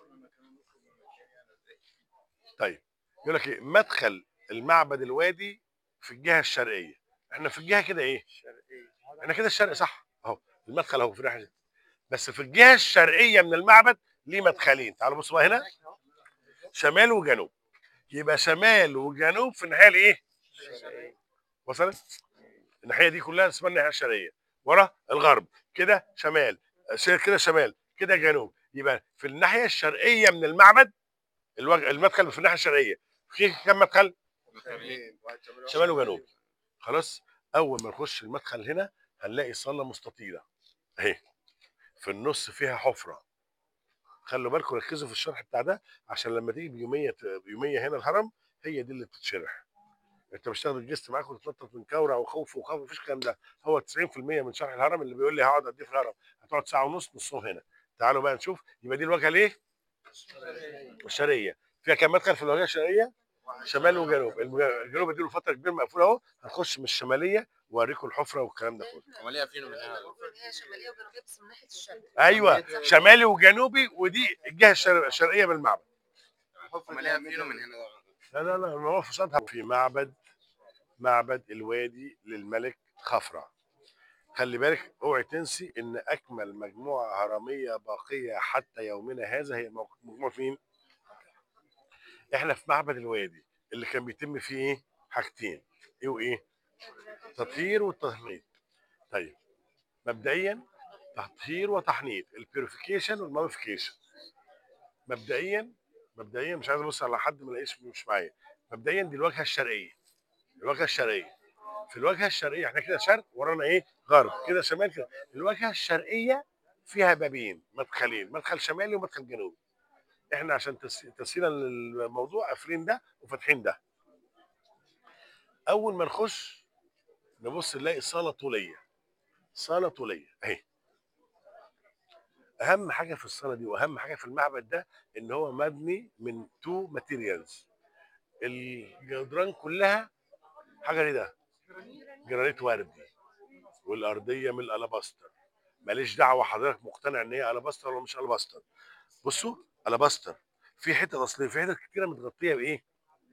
طيب يقول لك ايه مدخل المعبد الوادي في الجهه الشرقيه احنا في الجهه كده ايه الشرقي احنا كده الشرق صح اهو المدخل اهو في الناحيه دي. بس في الجهه الشرقيه من المعبد ليه مدخلين تعالوا بصوا بقى هنا شمال وجنوب يبقى شمال وجنوب في الناحيه الايه وصلت الناحيه دي كلها اسمها الناحيه الشرقيه ورا الغرب كده شمال ش- كده شمال كده جنوب يبقى في الناحيه الشرقيه من المعبد الوج... المدخل في الناحيه الشرقيه في كم مدخل شمال وجنوب خلاص اول ما نخش المدخل هنا هنلاقي صاله مستطيله اهي في النص فيها حفره خلوا بالكم ركزوا في الشرح بتاع ده عشان لما تيجي بيوميه بيوميه هنا الهرم هي دي اللي بتتشرح انت مش تاخد الجست معاك وتتنطط من كوره وخوف وخوف مفيش الكلام ده هو 90% من شرح الهرم اللي بيقول لي هقعد قد ايه في الهرم هتقعد ساعه ونص نصهم هنا تعالوا بقى نشوف يبقى دي الواجهه ليه؟ الشرقيه فيها كام مدخل في الواجهه الشرقيه؟ شمال وجنوب الم- الجنوب اديله فتره كبيره مقفوله اهو هنخش من الشماليه واوريكم الحفره والكلام ده كله عمليه فين ومن هنا المفروض ان هي شماليه وجنوبيه بس من ناحيه الشرق ايوه شمالي وجنوبي ودي الجهه الشر- الشرقيه من المعبد عمليه فين ومن هنا لا لا لا ما هو في صدها في معبد معبد الوادي للملك خفرع خلي بالك اوعي تنسي ان اكمل مجموعه هرميه باقيه حتى يومنا هذا هي موق- مجموعه مين؟ احنا في معبد الوادي اللي كان بيتم فيه ايه؟ حاجتين ايه وايه؟ تطهير والتحنيط طيب مبدئيا تطهير وتحنيط البيوريفيكيشن والماميفيكيشن مبدئيا مبدئيا مش عايز ابص على حد ما الاقيش مش معايا مبدئيا دي الواجهه الشرقيه الواجهه الشرقيه في الواجهه الشرقيه احنا كده شرق ورانا ايه غرب كده شمال كده الواجهه الشرقيه فيها بابين مدخلين مدخل شمالي ومدخل جنوبي احنا عشان تس- تسهيلا للموضوع قافلين ده وفاتحين ده اول ما نخش نبص نلاقي صاله طوليه صاله طوليه اهي اهم حاجه في الصاله دي واهم حاجه في المعبد ده ان هو مبني من تو ماتيريالز الجدران كلها حاجه ايه ده جرانيت وردي والارضيه من الالاباستر ماليش دعوه حضرتك مقتنع ان هي الاباستر ولا مش الاباستر بصوا الاباستر في حتت اصليه في حتت كتيره متغطيه بايه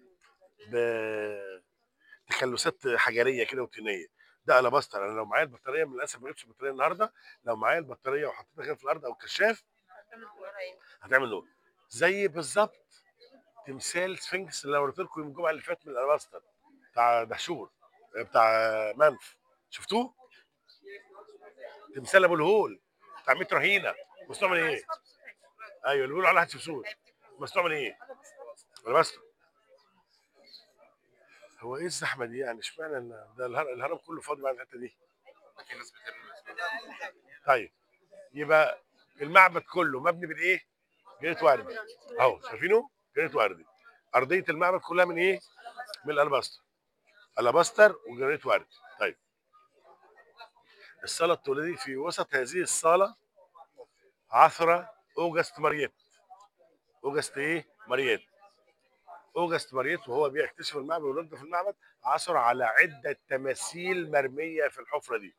بتكلسات حجريه كده وطينيه ده الاباستر انا لو معايا البطاريه من للاسف ما جبتش البطاريه النهارده لو معايا البطاريه وحطيتها كده في الارض او الكشاف هتعمل نور زي بالظبط تمثال سفنكس اللي وريت لكم يوم الجمعه اللي فاتت من الالاباستر بتاع دهشور بتاع منف شفتوه؟ تمثال ابو الهول بتاع 100 رهينه مصنوع من ايه؟ ايوه اللي بيقولوا عليها حتشبسوت مصنوع من ايه؟ الاباستر هو ايه الزحمه دي يعني اشمعنى ال- ده الهر- الهرم كله فاضي بعد الحته دي في ناس بترمي طيب يبقى المعبد كله مبني بالايه؟ جريت وردي اهو شايفينه؟ جريت وردي ارضيه المعبد كلها من ايه؟ من الالباستر الاباستر وجريت وردي طيب الصاله الطوليه دي في وسط هذه الصاله عثره اوجست ماريت اوجست ايه؟ ماريت اوجست ماريت وهو بيكتشف المعبد وينظف المعبد عثر على عده تماثيل مرميه في الحفره دي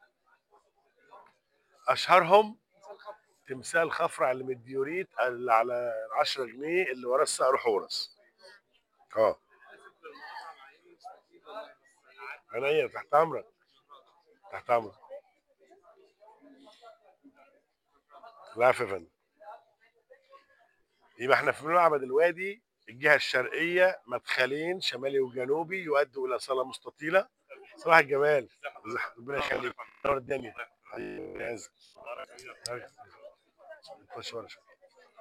اشهرهم تمثال خفرع اللي من الديوريت اللي على 10 جنيه اللي وراه الصقر حورس اه عينيا تحت امرك تحت امرك لا يا فندم يبقى احنا في معبد الوادي الجهه الشرقيه مدخلين شمالي وجنوبي يؤدوا الى صاله مستطيله صباح الجمال ربنا يخليك نور الدنيا حبيبي يعزك خش ورا شوية.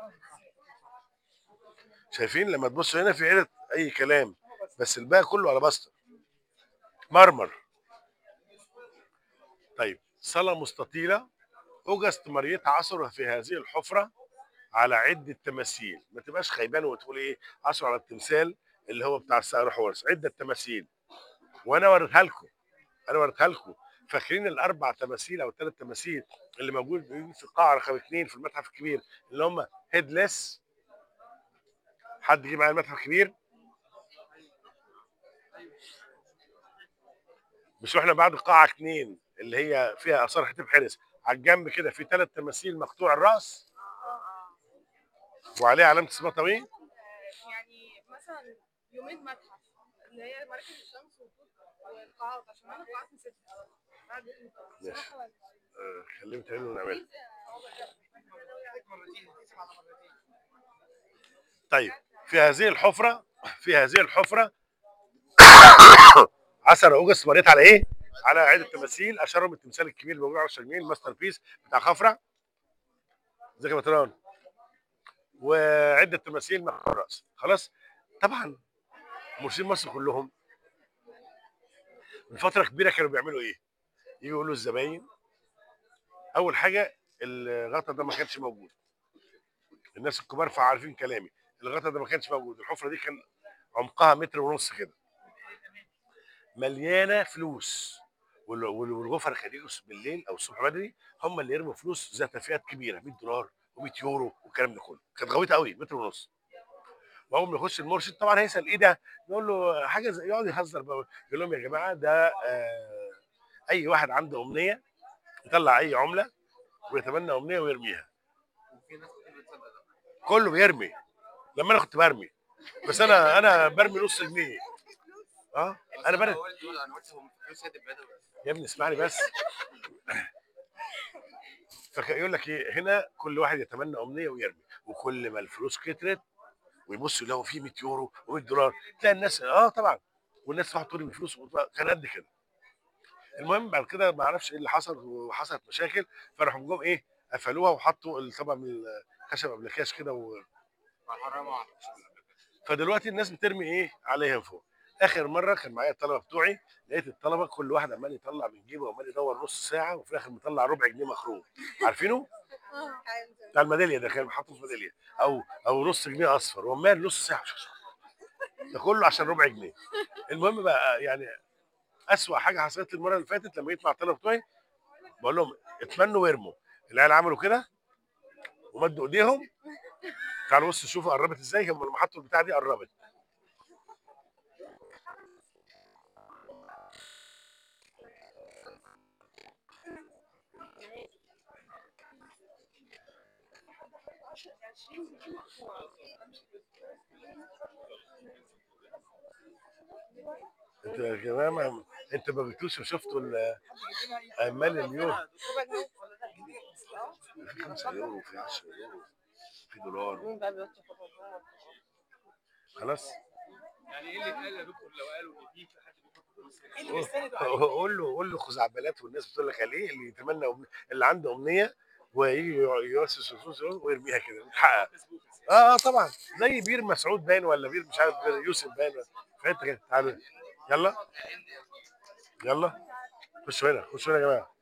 شايفين لما تبص هنا في عدة اي كلام بس الباقي كله على بسطة مرمر طيب صالة مستطيلة اوجست مريت عثر في هذه الحفرة على عدة تماثيل ما تبقاش خيبان وتقول ايه عثر على التمثال اللي هو بتاع السائر حورس عدة تماثيل وانا وريتها لكم انا وريتها لكم فاكرين الاربع تماثيل او الثلاث تماثيل اللي موجود في القاعه رقم اثنين في المتحف الكبير اللي هم هيدلس حد جه معايا المتحف الكبير مش احنا بعد قاعه اثنين اللي هي فيها اثار حتيب حرس على الجنب كده في ثلاث تماثيل مقطوع الراس وعليه علامه اسمها طويل يعني مثلا يومين متحف اللي هي مركز الشمس والقاعات عشان انا قاعات نسيتها بعد ماشي آه، خليهم تعملوا ونعملها طيب في هذه الحفرة في هذه الحفرة عثر اوجست مريت على ايه؟ على عدة تماثيل اشهرهم التمثال الكبير اللي موجود على 10 جنيه الماستر بيس بتاع خفرع ازيك يا متران وعدة تماثيل مع الراس خلاص طبعا مرشدين مصر كلهم من فترة كبيرة كانوا بيعملوا ايه؟ يجوا يقولوا الزباين اول حاجة الغطا ده ما كانش موجود الناس الكبار فعارفين كلامي الغطا ده ما كانش موجود الحفره دي كان عمقها متر ونص كده مليانه فلوس وال- وال- والغفر كان يجوا بالليل او الصبح بدري هم اللي يرموا فلوس ذات فئات كبيره 100 دولار و100 يورو والكلام ده كله كانت غويطه قوي متر ونص واول ما يخش المرشد طبعا هيسال ايه ده؟ يقول له حاجه زي يقعد يهزر بقى يقول لهم يا جماعه ده آه اي واحد عنده امنيه يطلع اي عمله ويتمنى امنيه ويرميها وفي ناس كتير بتصدق ده كله بيرمي لما انا كنت برمي بس انا انا برمي نص جنيه اه انا برمي قلت انا قلت هم فلوس هات البدوي يا ابني اسمعني بس فيقول لك ايه هنا كل واحد يتمنى امنيه ويرمي وكل ما الفلوس كترت ويبصوا يلاقوا فيه 100 يورو و100 دولار تلاقي الناس اه طبعا والناس تروح ترمي فلوس وتبقى- كان قد كده المهم بعد كده ما اعرفش ايه اللي حصل وحصلت مشاكل فراحوا جم ايه قفلوها وحطوا ال- طبعا من الخشب ابلكاش كده و... حرام فدلوقتي الناس بترمي ايه عليها فوق اخر مره كان معايا الطلبه بتوعي لقيت الطلبه كل واحد عمال يطلع من جيبه وعمال يدور نص ساعه وفي الاخر مطلع ربع جنيه مخروم عارفينه بتاع الميداليه ده كان محطوط في ميداليه او او نص جنيه اصفر وعمال نص ساعه ده كله عشان ربع جنيه المهم بقى يعني اسوأ حاجه حصلت لي المره اللي فاتت لما جيت مع الطلبه بتوعي بقول لهم اتمنوا وارموا العيال عملوا كده ومدوا ايديهم تعالوا بصوا شوفوا قربت ازاي هم لما حطوا البتاع دي قربت انتوا يا جماعه ما- انتوا ما جبتوش وشفتوا ال- عمال اليوم في 5 يورو في 10 يورو في دولار مين بقى بيوطي خطوات خلاص يعني ايه اللي اتقال يا دكتور لو قالوا ان في حد بيحط فلوس هنا؟ قول له قول له خزعبلات والناس بتقول لك عليه اللي يتمنى أمنية اللي عنده امنيه ويجي يوسوس الفلوس ويرميها كده بتحقق اه اه طبعا زي بير مسعود باين ولا بير مش عارف بير يوسف باين في حته كده تعالوا يلا يلا خشوا هنا خشوا هنا يا جماعه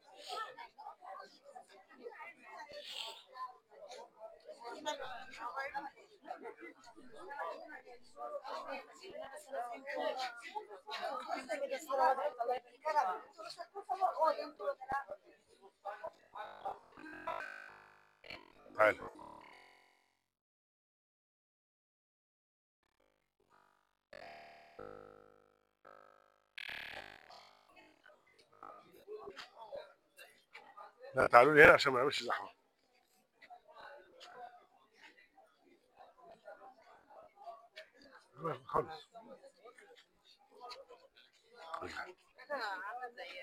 تعالوا لا تعالوا لي هنا عشان ما نعملش زحمه خالص عامله زي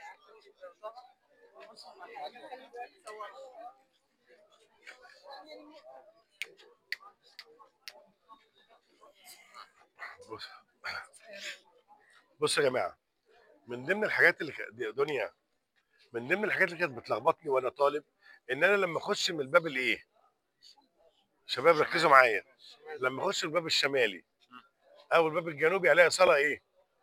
بص بص يا جماعه من ضمن الحاجات اللي ك- دي- دنيا من ضمن الحاجات اللي كانت بتلخبطني وانا طالب ان انا لما اخش من الباب الايه شباب ركزوا معايا لما اخش من الباب الشمالي او الباب الجنوبي الاقي صلاه ايه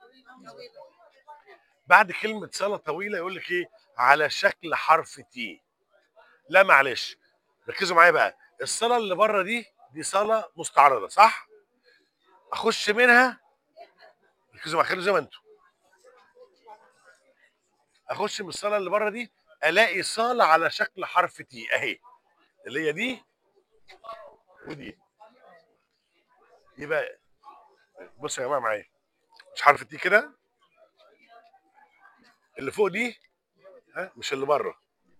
بعد كلمه صلاه طويله يقول لك ايه على شكل حرف تي لا معلش ركزوا معايا بقى الصلاه اللي بره دي دي صلاه مستعرضه صح اخش منها ركزوا معايا خلوا زي ما انتم اخش من الصاله اللي بره دي الاقي صاله على شكل حرف تي اهي اللي هي دي ودي يبقى بصوا يا جماعه معايا مش حرف تي كده اللي فوق دي ها مش اللي بره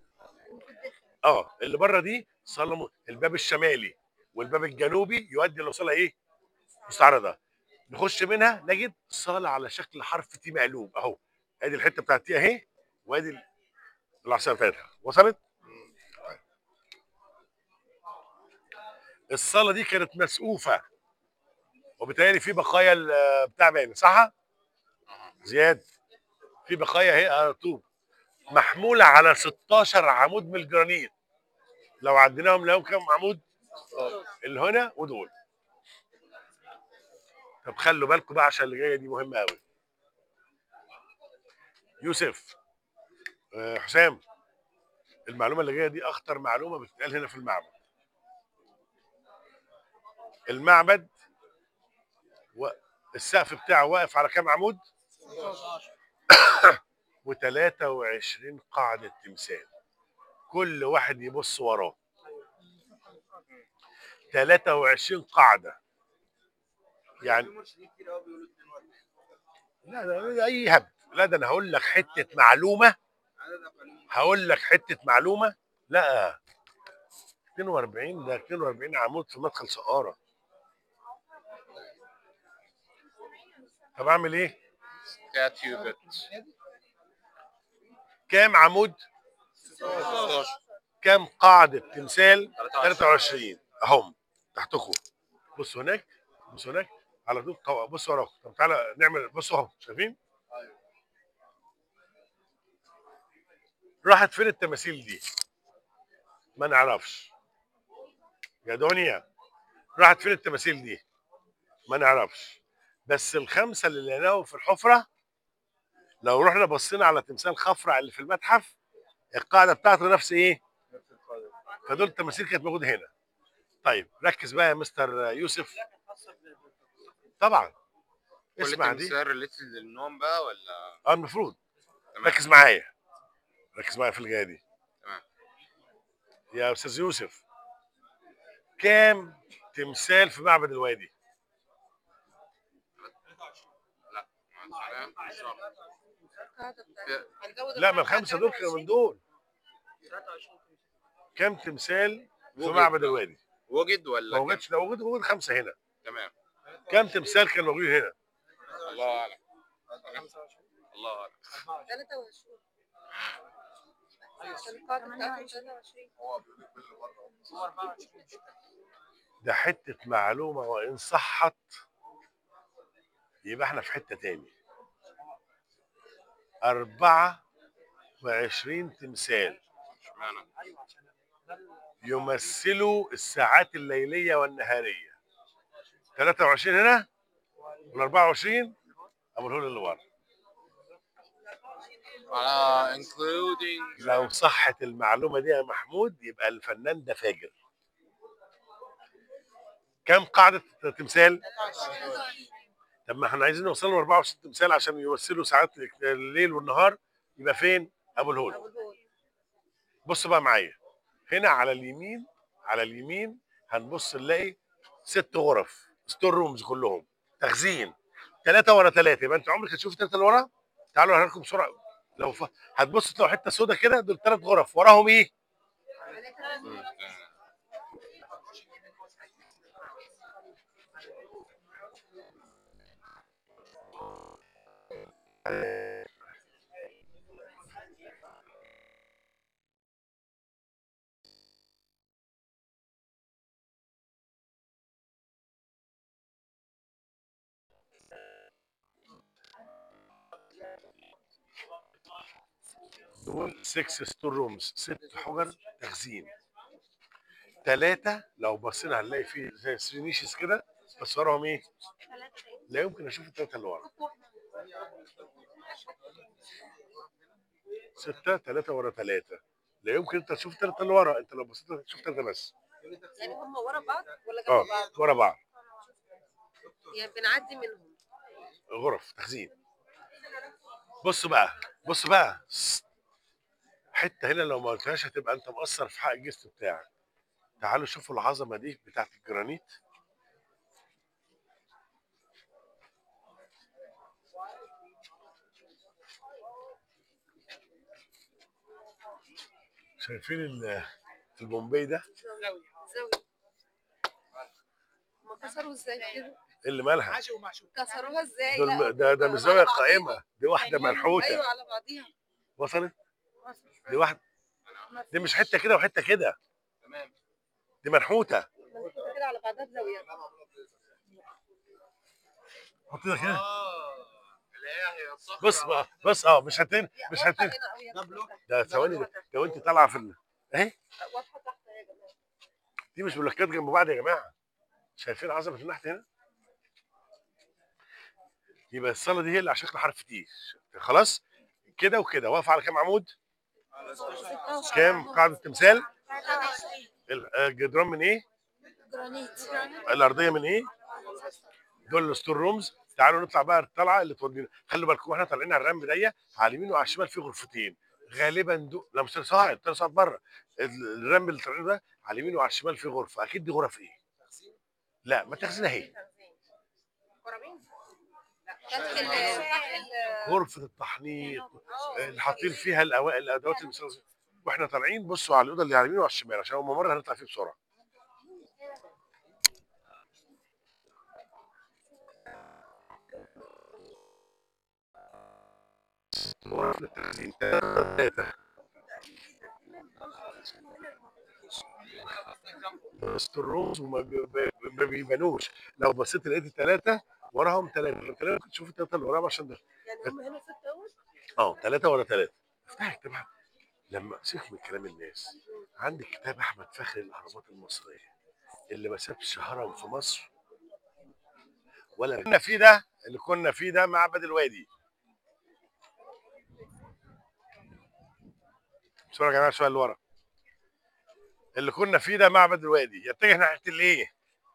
اه اللي بره دي صاله م... الباب الشمالي والباب الجنوبي يؤدي لصاله ايه مستعرضه نخش منها نجد صاله على شكل حرف تي مقلوب اهو ادي الحته بتاعت تي اهي وادي العصايه بتاعتها وصلت طيب. الصاله دي كانت مسقوفه وبالتالي في بقايا ال- بتاع باين صح زياد في بقايا اهي على طول محموله على 16 عمود من الجرانيت لو عديناهم لهم كام عمود اللي هنا ودول طب خلوا بالكم بقى عشان اللي جايه دي مهمه قوي يوسف آه، حسام المعلومه اللي جايه دي اخطر معلومه بتتقال هنا في المعبد المعبد والسقف بتاعه واقف على كام عمود و23 قاعده تمثال كل واحد يبص وراه 23 قاعده يعني مرشدين كتير قوي بيقولوا 42 لا لا لا، اي هبد لا ده انا هقول لك حته معلومه عدد اقاليم هقول لك حته معلومه لا 42 ده 42 عمود في مدخل سقاره طب اعمل ايه كات يوجت كام عمود 16 كام قاعده تمثال 23 اهم تحتكم بصوا هناك بصوا هناك على طول قو- بصوا وراكم طب تعالى نعمل بصوا اهو شايفين راحت فين التماثيل دي ما نعرفش يا دنيا راحت فين التماثيل دي ما نعرفش بس الخمسه اللي لقيناهم في الحفره لو رحنا بصينا على تمثال خفرع اللي في المتحف القاعده بتاعته نفس ايه فدول التماثيل كانت موجوده هنا طيب ركز بقى يا مستر يوسف طبعا كل اسمع دي تمثال ريليتد للنوم بقى ولا اه المفروض تمام. ركز معايا ركز معايا في الجايه دي تمام. يا استاذ يوسف كام تمثال في معبد الوادي القاعده بتاعت هنزود لا ما القاعدة الخمسه دول كانوا من 23. دول كام تمثال في وجد. معبد الوادي وجد ولا ما وجدش ده وجود وجود خمسه هنا كام؟ تمام كام تمثال كان موجود هنا الله اعلم الله اعلم 23 عشان القاعده بتاعتهم 23 ده حته معلومه وان صحت يبقى احنا في حته تاني أربعة وعشرين تمثال اشمعنى يمثلوا الساعات الليلية والنهارية 23 هنا وال 24 أبو الهول اللي ورا على including لو صحت المعلومة دي يا محمود يبقى الفنان ده فاجر كم قاعدة تمثال؟ طب ما احنا عايزين نوصل ل 24 تمثال عشان يمثلوا ساعات الليل والنهار يبقى فين؟ أبو الهول ابو الهول بص بقى معايا هنا على اليمين على اليمين هنبص نلاقي ست غرف ستور رومز كلهم تخزين ثلاثة ورا ثلاثة يبقى انت عمرك هتشوف ثلاثة اللي ورا تعالوا هنركب بسرعة لو ف... هتبص تلاقوا حتة سودا كده دول ثلاث غرف وراهم ايه؟ دول 6 ستور رومز ست حجر تخزين ثلاثة لو بصينا هنلاقي فيه زي سرينيشز كده بس وراهم ايه؟ لا يمكن اشوف الثلاثة اللي ورا ستة ثلاثة ورا ثلاثة لا يمكن انت تشوف الثلاثة اللي ورا انت لو بصيت تشوف ثلاثة بس يعني هم ورا بعض ولا اه جنب بعض؟ ورا بعض يعني بنعدي منهم غرف تخزين بص بقى بص بقى سست. حته هنا لو ما قلتهاش هتبقى انت مقصر في حق الجسم بتاعك تعالوا شوفوا العظمه دي بتاعت الجرانيت شايفين ال- البومبي ده زاويه هم كسروا ازاي كده؟ إيه اللي مالها عاشق ومعشوق كسروها ازاي؟ دول لا، ده ده مش على زاويه بعضيها. قائمه دي واحده منحوته ايوه على بعضيها وصلت دي واحده دي مش حته كده وحته كده تمام دي منحوته منحوتة كده على بعضها بزاويه حط ده كده اه اللي هي هي الصخرة بص بقى بص اه مش هتن مش واضحة هتن هنا أوي يا ده بلوك. ده ثواني ده لو انت طالعه في ال... اهي واضحه تحت يا جماعه دي مش بلوكات جنب بعض يا جماعه شايفين عظمه النحت هنا يبقى الصاله دي هي اللي على شكل حرف تي خلاص كده وكده واقفه على كام عمود كام قاعده تمثال ال- الجدران من ايه الارضيه من ايه دول الستور رومز تعالوا نطلع بقى الطلعه اللي تودينا خلوا بالكم واحنا طالعين على الرمب ضيق على اليمين وعلى الشمال في غرفتين غالبا دول لا مش صاعد تاني صاعد بره ال- الرمب اللي طالعين ده على اليمين وعلى الشمال في غرفه اكيد دي غرف ايه لا ما تخزين اهي فتح ال- فتح ال- غرفه التحنيط اللي حاطين فيها الأوا- الادوات المستخدمه واحنا طالعين بصوا على الاوضه اللي على اليمين وعلى الشمال عشان اول مره هنطلع فيه بسرعه غرف للتخزين ثلاثة ستور رومز وما بي- بي- ما بيبانوش لو بصيت لقيت الثلاثة وراهم ثلاثة فانت لازم تشوف الثلاثة اللي وراهم عشان ده يعني هم هنا ستة اول اه ثلاثة ورا ثلاثة افتح كتاب أحمد. لما سيبك من كلام الناس عندك كتاب احمد فخري الاهرامات المصريه اللي ما سابش هرم في مصر ولا كنا فيه ده اللي كنا فيه ده معبد الوادي بسرعه يا جماعه شويه لورا اللي كنا فيه ده معبد الوادي يتجه ناحيه الايه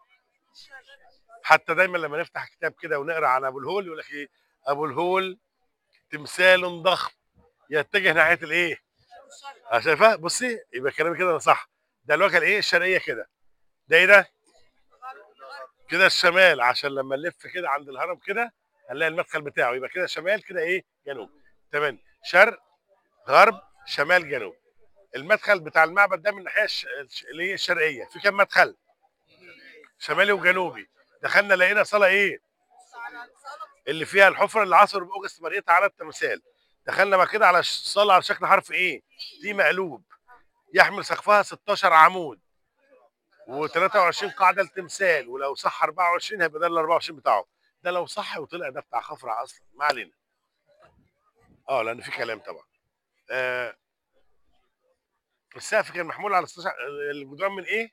حتى دايما لما نفتح كتاب كده ونقرا عن ابو الهول يقول لك ايه ابو الهول تمثال ضخم يتجه ناحيه الايه اه شايفها بصي يبقى كلامي كده أنا صح ده الوجهه الايه الشرقيه كده ده ايه ده كده الشمال عشان لما نلف كده عند الهرم كده هنلاقي المدخل بتاعه يبقى كده شمال كده ايه جنوب تمام شرق غرب شمال جنوب المدخل بتاع المعبد ده من الناحيه الش- الش- اللي هي الشرقيه في كام مدخل شمالي وجنوبي دخلنا لقينا صاله ايه اللي فيها الحفره اللي عصر باوجست مريتها على التمثال دخلنا بعد كده على ش- صاله على شكل حرف ايه دي مقلوب يحمل سقفها 16 عمود و23 قاعده للتمثال ولو صح 24 هيبقى ده ال 24 بتاعه ده لو صح وطلع ده بتاع خفرع اصلا ما علينا اه لان في كلام طبعا آه السقف كان محمول على 16 الجدران من ايه؟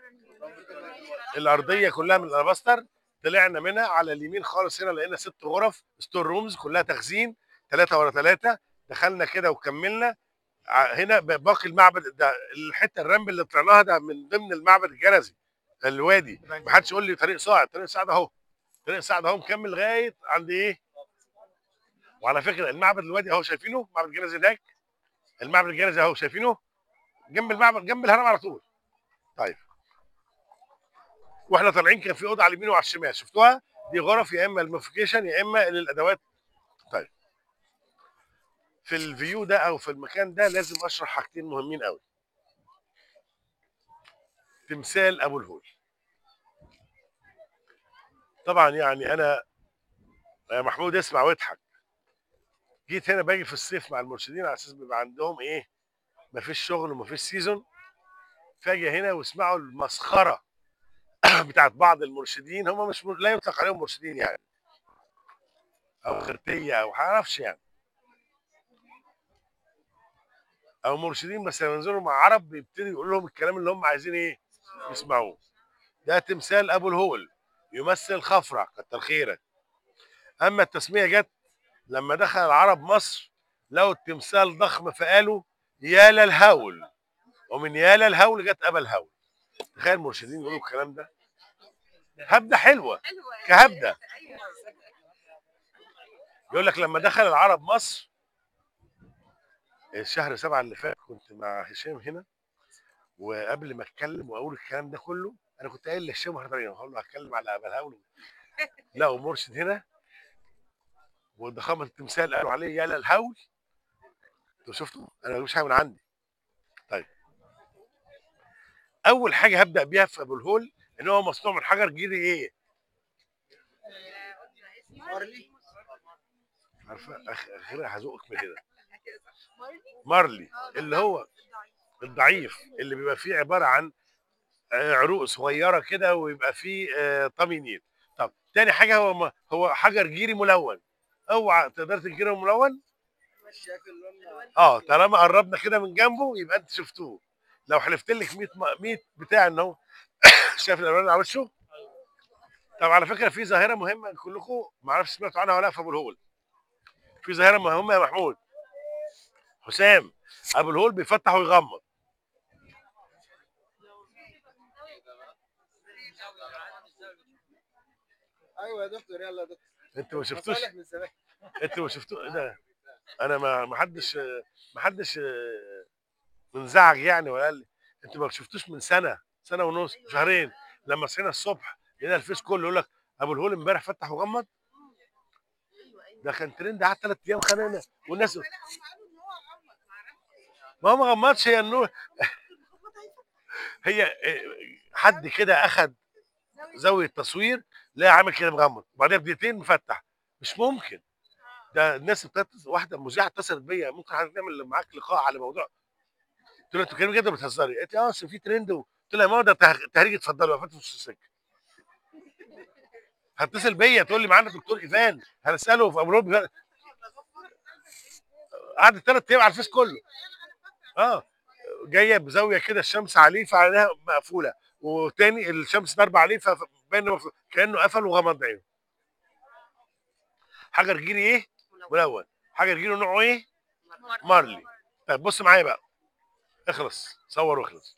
الارضيه كلها من الالباستر طلعنا منها على اليمين خالص هنا لقينا ست غرف ستور رومز كلها تخزين ثلاثه ورا ثلاثه دخلنا كده وكملنا ع- هنا ب- باقي المعبد ده الحته الرمل اللي طلعناها ده من ضمن المعبد الجرزي الوادي ما حدش يقول لي طريق صاعد طريق صاعد اهو طريق صاعد اهو مكمل لغايه عند ايه وعلى فكره المعبد الوادي اهو شايفينه معبد الجرزي هناك المعبد الجرزي اهو شايفينه جنب المعبد جنب الهرم على طول طيب واحنا طالعين كان في اوضه على اليمين وعلى الشمال شفتوها دي غرف يا اما الموفيكيشن يا اما للادوات طيب في الفيو ده او في المكان ده لازم اشرح حاجتين مهمين قوي تمثال ابو الهول طبعا يعني انا يا محمود اسمع واضحك جيت هنا باجي في الصيف مع المرشدين على اساس بيبقى عندهم ايه مفيش شغل ومفيش سيزون فاجي هنا واسمعوا المسخره بتاعت بعض المرشدين هم مش لا يطلق عليهم مرشدين يعني او خرتيه او معرفش يعني او مرشدين بس لما ينزلوا مع عرب بيبتدي يقول لهم الكلام اللي هم عايزين ايه يسمعوه ده تمثال ابو الهول يمثل خفرع كتر خيرك اما التسميه جت لما دخل العرب مصر لقوا التمثال ضخم فقالوا يا للهول ومن يا للهول جت ابا الهول تخيل المرشدين يقولوا الكلام ده هبده حلوه حلوه كهبده ايوه يقول لك لما دخل العرب مصر الشهر سبعة اللي فات كنت مع هشام هنا وقبل ما اتكلم واقول الكلام ده كله انا كنت قايل لهشام واحنا طالعين هقول له هتكلم على ابا الهول لقوا مرشد هنا وضخامه التمثال قالوا عليه يا للهول انتوا شفتوا انا مش حاجه من عندي طيب اول حاجه هبدا بيها في ابو الهول ان هو مصنوع من حجر جيري ايه مارلي عارفه أخ- اخرها هزقك من كده مارلي اللي هو الضعيف اللي بيبقى فيه عباره عن آه، عروق صغيره كده ويبقى فيه آه، طمي نيل طب تاني حاجه هو م- هو حجر جيري ملون اوعى تقدر تنكره ملون شايف اللون اه طالما قربنا كده من جنبه يبقى انت شفتوه لو حلفت لك 100 م- 100 بتاع ان هو شايف الالوان على وشه طب على فكره في ظاهره مهمه كلكم ما اعرفش سمعتوا عنها ولا لا في ابو الهول في ظاهره مهمه يا محمود حسام ابو الهول بيفتح ويغمض ايوه يا دكتور يلا يا دكتور انت ما شفتوش مصالح من زمان انت ما شفتوش ايه ده انا ما ما حدش ما حدش منزعج يعني ولا قال لي انت ما شفتوش من سنه سنه ونص شهرين لما صحينا الصبح لقينا الفيس كله يقول لك ابو الهول امبارح فتح وغمض ده كان ترند قعد ثلاث ايام خانقنا والناس ما هو ما غمضش هي النور هي اه، حد كده اخد زاويه تصوير لا عامل كده مغمض وبعدين بدقيقتين مفتح مش ممكن ده الناس بتتصل واحده مذيعه اتصلت بيا ممكن حضرتك نعمل معاك لقاء على موضوع قلت له انت بتتكلمي جد ولا بتهزري؟ قالت لي اه أصل في ترند و- قلت لها يا ماما ده ته- تهريج اتفضلي وقفت في نص السكه هتصل بيا تقول لي معانا دكتور ايفان هنساله في ابو لوب قعدت ثلاث ايام على الفيس كله اه جايه بزاويه كده الشمس عليه فعليها مقفوله وتاني الشمس ضاربه عليه فبين مف- كانه قفل وغمض عينه حجر جيري ايه؟ ملون حجر جيري نوعه ايه؟ مارلي طيب بص معايا بقى اخلص صور واخلص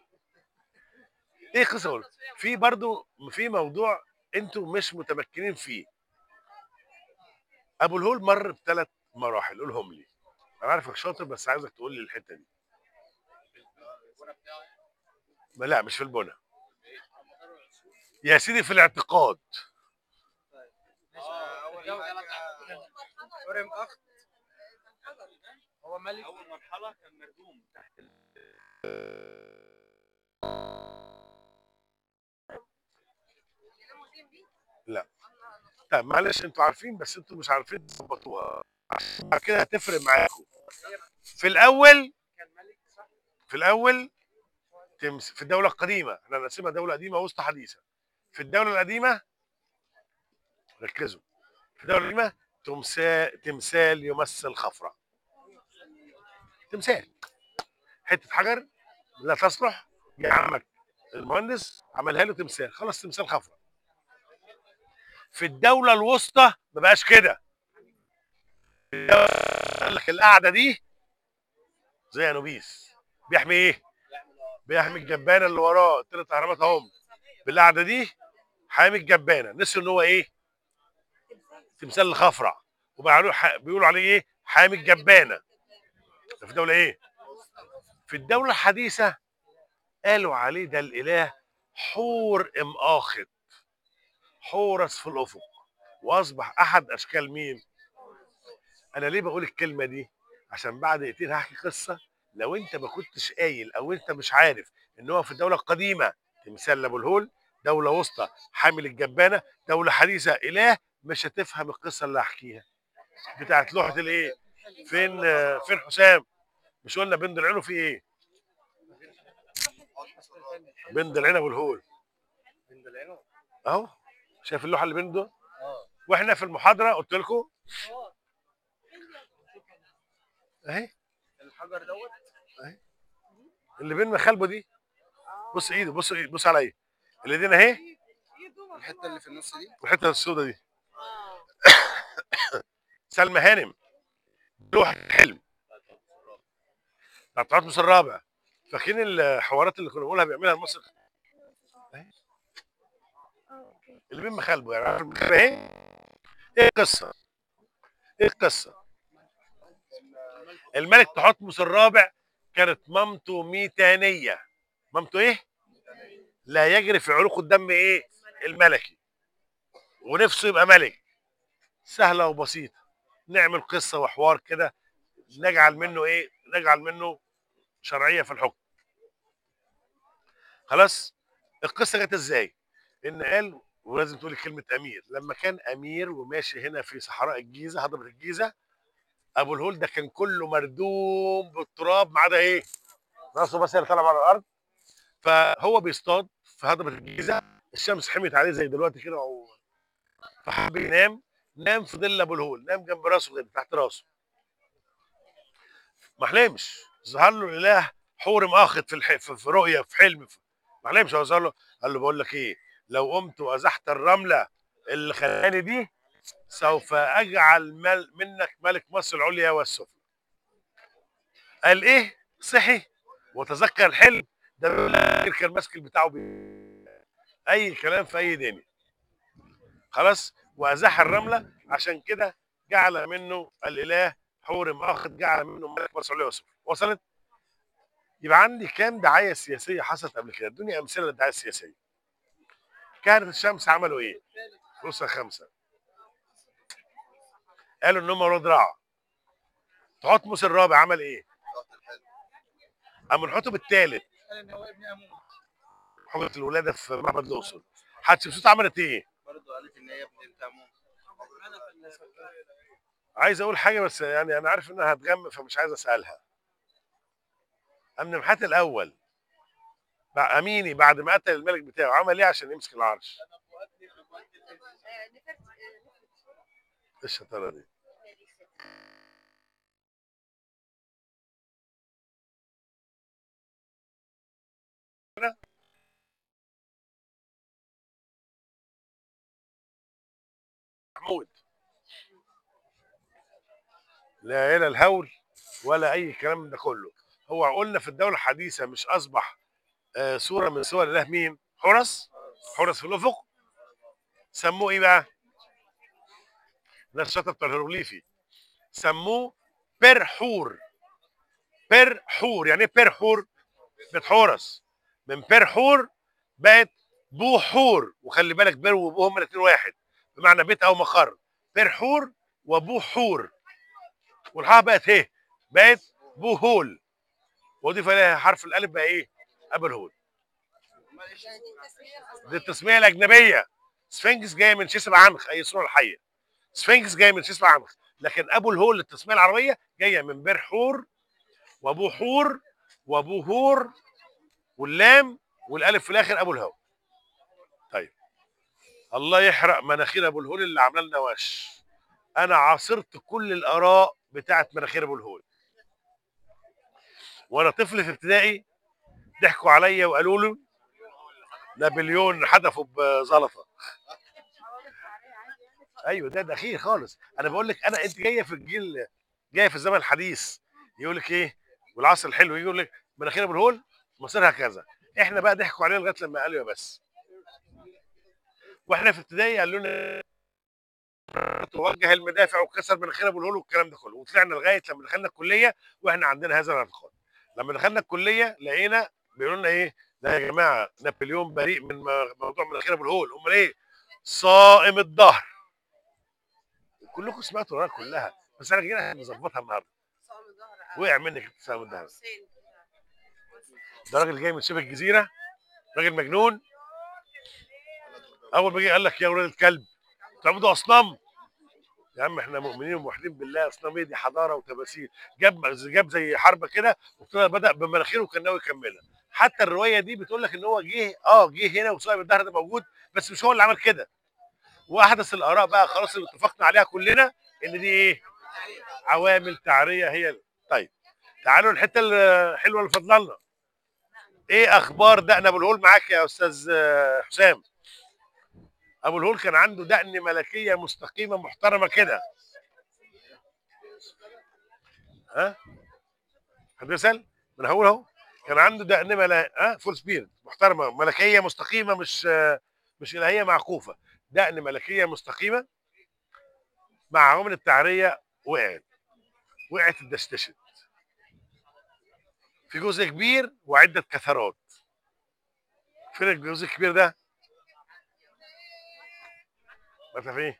ايه قصه أقول؟ في برضو في موضوع انتوا مش متمكنين فيه ابو الهول مر بثلاث مراحل قولهم لي انا عارفك شاطر بس عايزك تقول لي الحته دي ما لا مش في البنى يا سيدي في الاعتقاد ورم اخ هو ملك اول مرحله كان مردوم تحت طيب معلش انتوا عارفين بس انتوا مش عارفين تظبطوها عشان بعد كده هتفرق معاكم في الاول في الاول تمس في الدوله القديمه احنا نقسمها دوله قديمه وسط حديثه في الدوله القديمه ركزوا في الدوله القديمه تمثال تمثال يمثل خفرع تمثال حته حجر لا تصلح جه عمك المهندس عملها له تمثال خلاص تمثال خفرع في الدوله الوسطى ما بقاش كده قال لك القعده دي زي انوبيس بيحمي ايه؟ بيحمي الجبانه اللي وراه الثلاث اهرامات اهم بالقعده دي حامي الجبانه نسوا ان هو ايه؟ تمثال الخفرع وبيقولوا ح- بيقولوا عليه ايه؟ حامي الجبانه ده في الدوله ايه؟ في الدوله الحديثه قالوا عليه ده الاله حور ام اخت حورس في الافق واصبح احد اشكال مين؟ انا ليه بقول الكلمه دي؟ عشان بعد دقيقتين هحكي قصه لو انت ما كنتش قايل او انت مش عارف ان هو في الدوله القديمه تمثال ابو الهول دوله وسطى حامل الجبانه دوله حديثه اله مش هتفهم القصه اللي هحكيها بتاعت لوحه الايه؟ فين آه، فين حسام؟ مش قلنا بين ضلعينه في ايه؟ بين ضلعين ابو الهول اهو شايف اللوحه اللي بين دول؟ واحنا في المحاضره قلت لكم اهي الحجر دوت اللي بين مخالبه دي بص ايده بص ايده بص عليا الايدين اهي الحته اللي في النص دي والحته السوداء دي سلمى هانم لوحه حلم بتاعت عطمس الرابع فاكرين الحوارات اللي كنا بنقولها بيعملها المصري أهي. اللي بين مخالبه يعني عارف المخالبه اهي ايه القصه؟ ايه القصه؟ الملك تحتمس الرابع كانت مامته ميتانيه مامته ايه؟ لا يجري في عروق الدم ايه؟ الملكي ونفسه يبقى ملك سهله وبسيطه نعمل قصه وحوار كده نجعل منه ايه؟ نجعل منه شرعيه في الحكم خلاص القصه جت ازاي؟ ان قال ولازم تقولي كلمه امير لما كان امير وماشي هنا في صحراء الجيزه هضبه الجيزه ابو الهول ده كان كله مردوم بالتراب ما عدا ايه؟ راسه بس هي اللي طالعه على الارض فهو بيصطاد في هضبه الجيزه الشمس حمت عليه زي دلوقتي كده و... فحب ينام نام في ظل ابو الهول نام جنب راسه كده تحت راسه ما حلمش ظهر له الاله حور ماخذ في, الح... في في رؤيه في حلم في... ما حلمش هو ظهر له قال له بقول لك ايه لو قمت وازحت الرمله اللي خلاني دي سوف اجعل مل... منك ملك مصر العليا والسفلى قال ايه صحي وتذكر الحلم ده بيقول كان ماسك البتاع بي... اي كلام في اي دنيا خلاص وازاح الرمله عشان كده جعل منه الاله حور ماخذ جعل منه ملك مصر العليا والسفلى وصلت يبقى عندي كام دعايه سياسيه حصلت قبل كده ادوني امثله للدعايه السياسيه كانت الشمس عملوا ايه رسل خمسه قالوا ان هم ولاد رعى تحتمس الرابع عمل ايه امنحتب الثالث قال ان هو ابن امون حجره الولاده في معبد الاقصر حتشبسوت عملت ايه برضه قالت ان هي ابن امون عايز اقول حاجه بس يعني انا عارف انها هتغم فمش عايز اسالها امن محات الاول بع- اميني بعد ما قتل الملك بتاعه عمل ايه عشان يمسك العرش آه، نفرت آه، نفرت ايه الشطاره دي محمود لا الى الهول ولا اي كلام من ده كله هو قلنا في الدوله الحديثه مش اصبح آه، صوره من صور الاله مين حرس حرس في الافق سموه ايه بقى ده الشطر بتاع الهيروغليفي سموه برحور برحور يعني ايه برحور بتحورس من برحور بقت بوحور وخلي بالك بر وبو هما الاثنين واحد بمعنى بيت او مقر برحور وبوحور والحاء بقت ايه بقت بوهول واضيف اليها حرف الالف بقى ايه ابو الهول يعني التسميه الأصلية. دي التسميه الاجنبيه سفنكس جايه من شسب عنخ اي صوره الحيه سفنكس جايه من شسب عنخ لكن ابو الهول التسميه العربيه جايه من برحور وبوحور وبوهور واللام والالف في الاخر ابو الهول طيب الله يحرق مناخير ابو الهول اللي عامله لنا وش انا عاصرت كل الاراء بتاعت مناخير ابو الهول وانا طفل في ابتدائي ضحكوا عليا وقالوا له نابليون حدفه بزلطه ايوه ده دخيل خالص انا بقول لك انا انت جايه في الجيل جايه في الزمن الحديث يقول لك ايه والعصر الحلو يقول لك مناخير ابو الهول مصيرها كذا احنا بقى ضحكوا علينا لغايه لما قالوا يا بس واحنا في ابتدائي قالوا لنا توجه المدافع وكسر مناخير ابو الهول والكلام ده كله وطلعنا لغايه لما دخلنا الكليه واحنا عندنا هذا الاعتقاد لما دخلنا الكليه لقينا بيقولوا لنا ايه ده يا جماعه نابليون بريء من م- موضوع مناخير ابو الهول امال ايه صائم الظهر كلكم سمعتوا الروايه كلها بس انا جينا نظبطها النهارده صام الظهر آه. وقع منك صائم الظهر حسين ده راجل جاي من شبه الجزيره راجل مجنون اول ما جه قال لك يا ولاد الكلب تعبدوا اصنام يا عم احنا مؤمنين وموحدين بالله اصنام ايه دي حضاره وتماثيل جاب جاب زي حربه كده وابتدى بدا بمناخيره وكان ناوي يكملها حتى الروايه دي بتقول لك ان هو جه اه جه هنا وصاحب الظهر ده موجود بس مش هو اللي عمل كده واحدث الاراء بقى خلاص اللي اتفقنا عليها كلنا ان دي ايه عوامل تعريه هي ال- طيب تعالوا الحته الحلوه اللي فاضله لنا ايه اخبار دقن ابو الهول معاك يا استاذ آه، حسام ابو الهول كان عنده دقن ملكيه مستقيمه محترمه كده ها حد يسال من هقول اهو كان عنده دقن ملا ها فول سبيرد محترمه ملكيه مستقيمه مش آه، مش الهيه معكوفه دقن ملكيه مستقيمه مع عوامل التعريه وقعت وقعت اتدشدشت في جزء كبير وعده كثرات فين الجزء الكبير ده؟ مثلا فين؟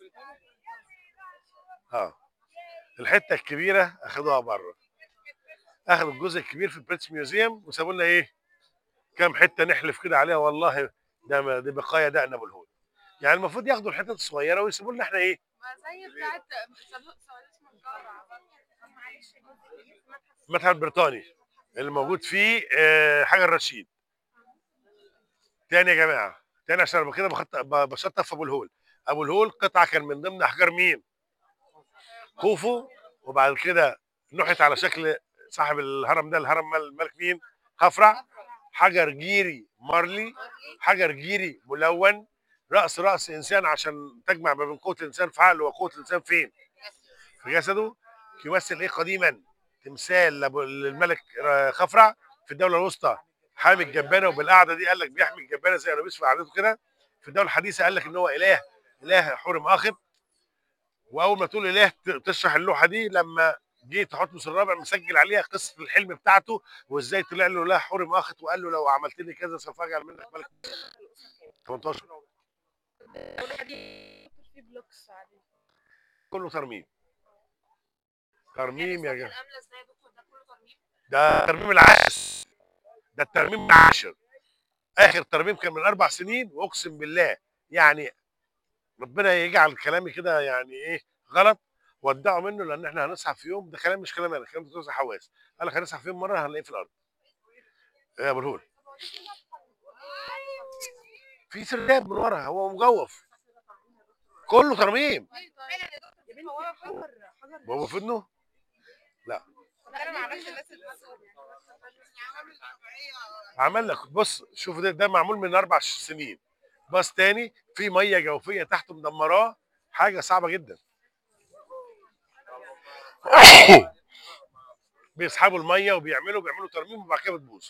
اه الحته الكبيره اخدوها بره اخدوا الجزء الكبير في البريتش ميوزيوم وسابوا لنا ايه؟ كام حته نحلف كده عليها والله ده دي بقايا دقن ابو الهول يعني المفروض ياخدوا الحتت الصغيره ويسيبوا لنا احنا ايه؟ ما زي بتاعت صندوق سواد اسمه الجارة طب معلش جزء كبير في متحف المتحف البريطاني اللي موجود فيه آه، حجر رشيد تاني يا جماعه تاني عشان أنا كده بخط- ب- بشطف ابو الهول ابو الهول قطعه كان من ضمن احجار مين خوفو وبعد كده نحت على شكل صاحب الهرم ده الهرم مال- الملك مين خفرع حجر جيري مارلي حجر جيري ملون راس راس انسان عشان تجمع ما بين قوه الانسان في عقله وقوه الانسان فين في جسده يمثل ايه قديما تمثال لأبو- للملك آه، خفرع في الدوله الوسطى حامي الجبانه وبالقعده دي قال لك بيحمي الجبانه زي انوبيس في قعدته كده في الدوله الحديثه قال لك ان هو اله اله حورم اخر واول ما تقول اله ت- تشرح اللوحه دي لما جه تحتمس الرابع مسجل عليها قصه الحلم بتاعته وازاي طلع له اله حورم اخت وقال له لو عملت لي كذا سوف اجعل منك ملك 18 في بلوكس عادي كله ترميم ترميم يا جماعه الامله ازاي يا دكتور ده كله ترميم ده ترميم العاشر ده الترميم العاشر اخر ترميم كان من اربع سنين واقسم بالله يعني ربنا يجعل كلامي كده يعني ايه غلط ودعوا منه لان احنا هنصحى في يوم ده كلام مش كلام انا كلام دكتور حواس قال لك هنصحى في يوم مره هنلاقيه في الارض ايه يا ابو الهول في سرداب من ورا هو مجوف كله ترميم يا بنتي هو حجر حجر هو في ودنه انا ما عملتش الناس اللي عمل لك بص شوف ده, ده معمول من اربع سنين باص تاني في ميه جوفيه تحته مدمراه حاجه صعبه جدا بيسحبوا الميه وبيعملوا بيعملوا ترميم وبعد كده بتبوظ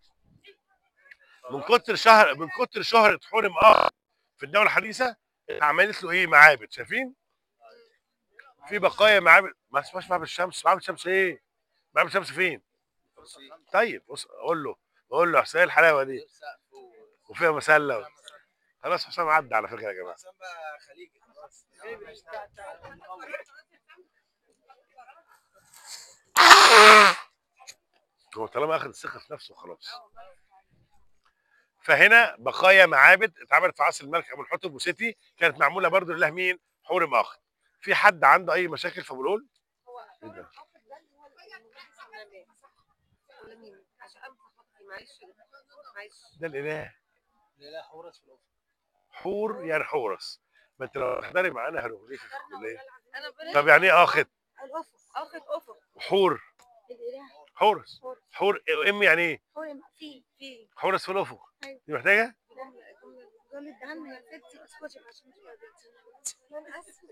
من كتر شهر من كتر شهره حرم اه في الدوله الحديثه عملت له ايه معابد شايفين في بقايا معابد ما اسمهاش معبد الشمس معبد الشمس ايه معبد الشمس فين طيب بص اقول له اقول له حسين الحلاوه دي وفيها مسله خلاص حسام عدى على فكره يا جماعه حسام بقى خليجي خلاص هو طالما اخذ الثقه في نفسه خلاص فهنا بقايا معابد اتعملت في عصر الملك ابو الحتب وسيتي كانت معموله برضو لله مين حورم اخر في حد عنده اي مشاكل في ابو الهول هو إيه ده؟ الحافظ ده اللي هو الإمام صح ولا مين عشان أنا خاطري معلش معلش ده الاله لا حورس في الأفق حور يعني حورس ما انت لو تحضري معانا هيروغليفي في الكليه أنا بلاش طب يعني ايه اخت الأفق أخد أفق حور الإله حورس حور. حور ام يعني ايه حور في في حورس في الافق أيوة. دي محتاجه دول ادهن يا ستي اسكتي عشان مش قادرة. انا اسفه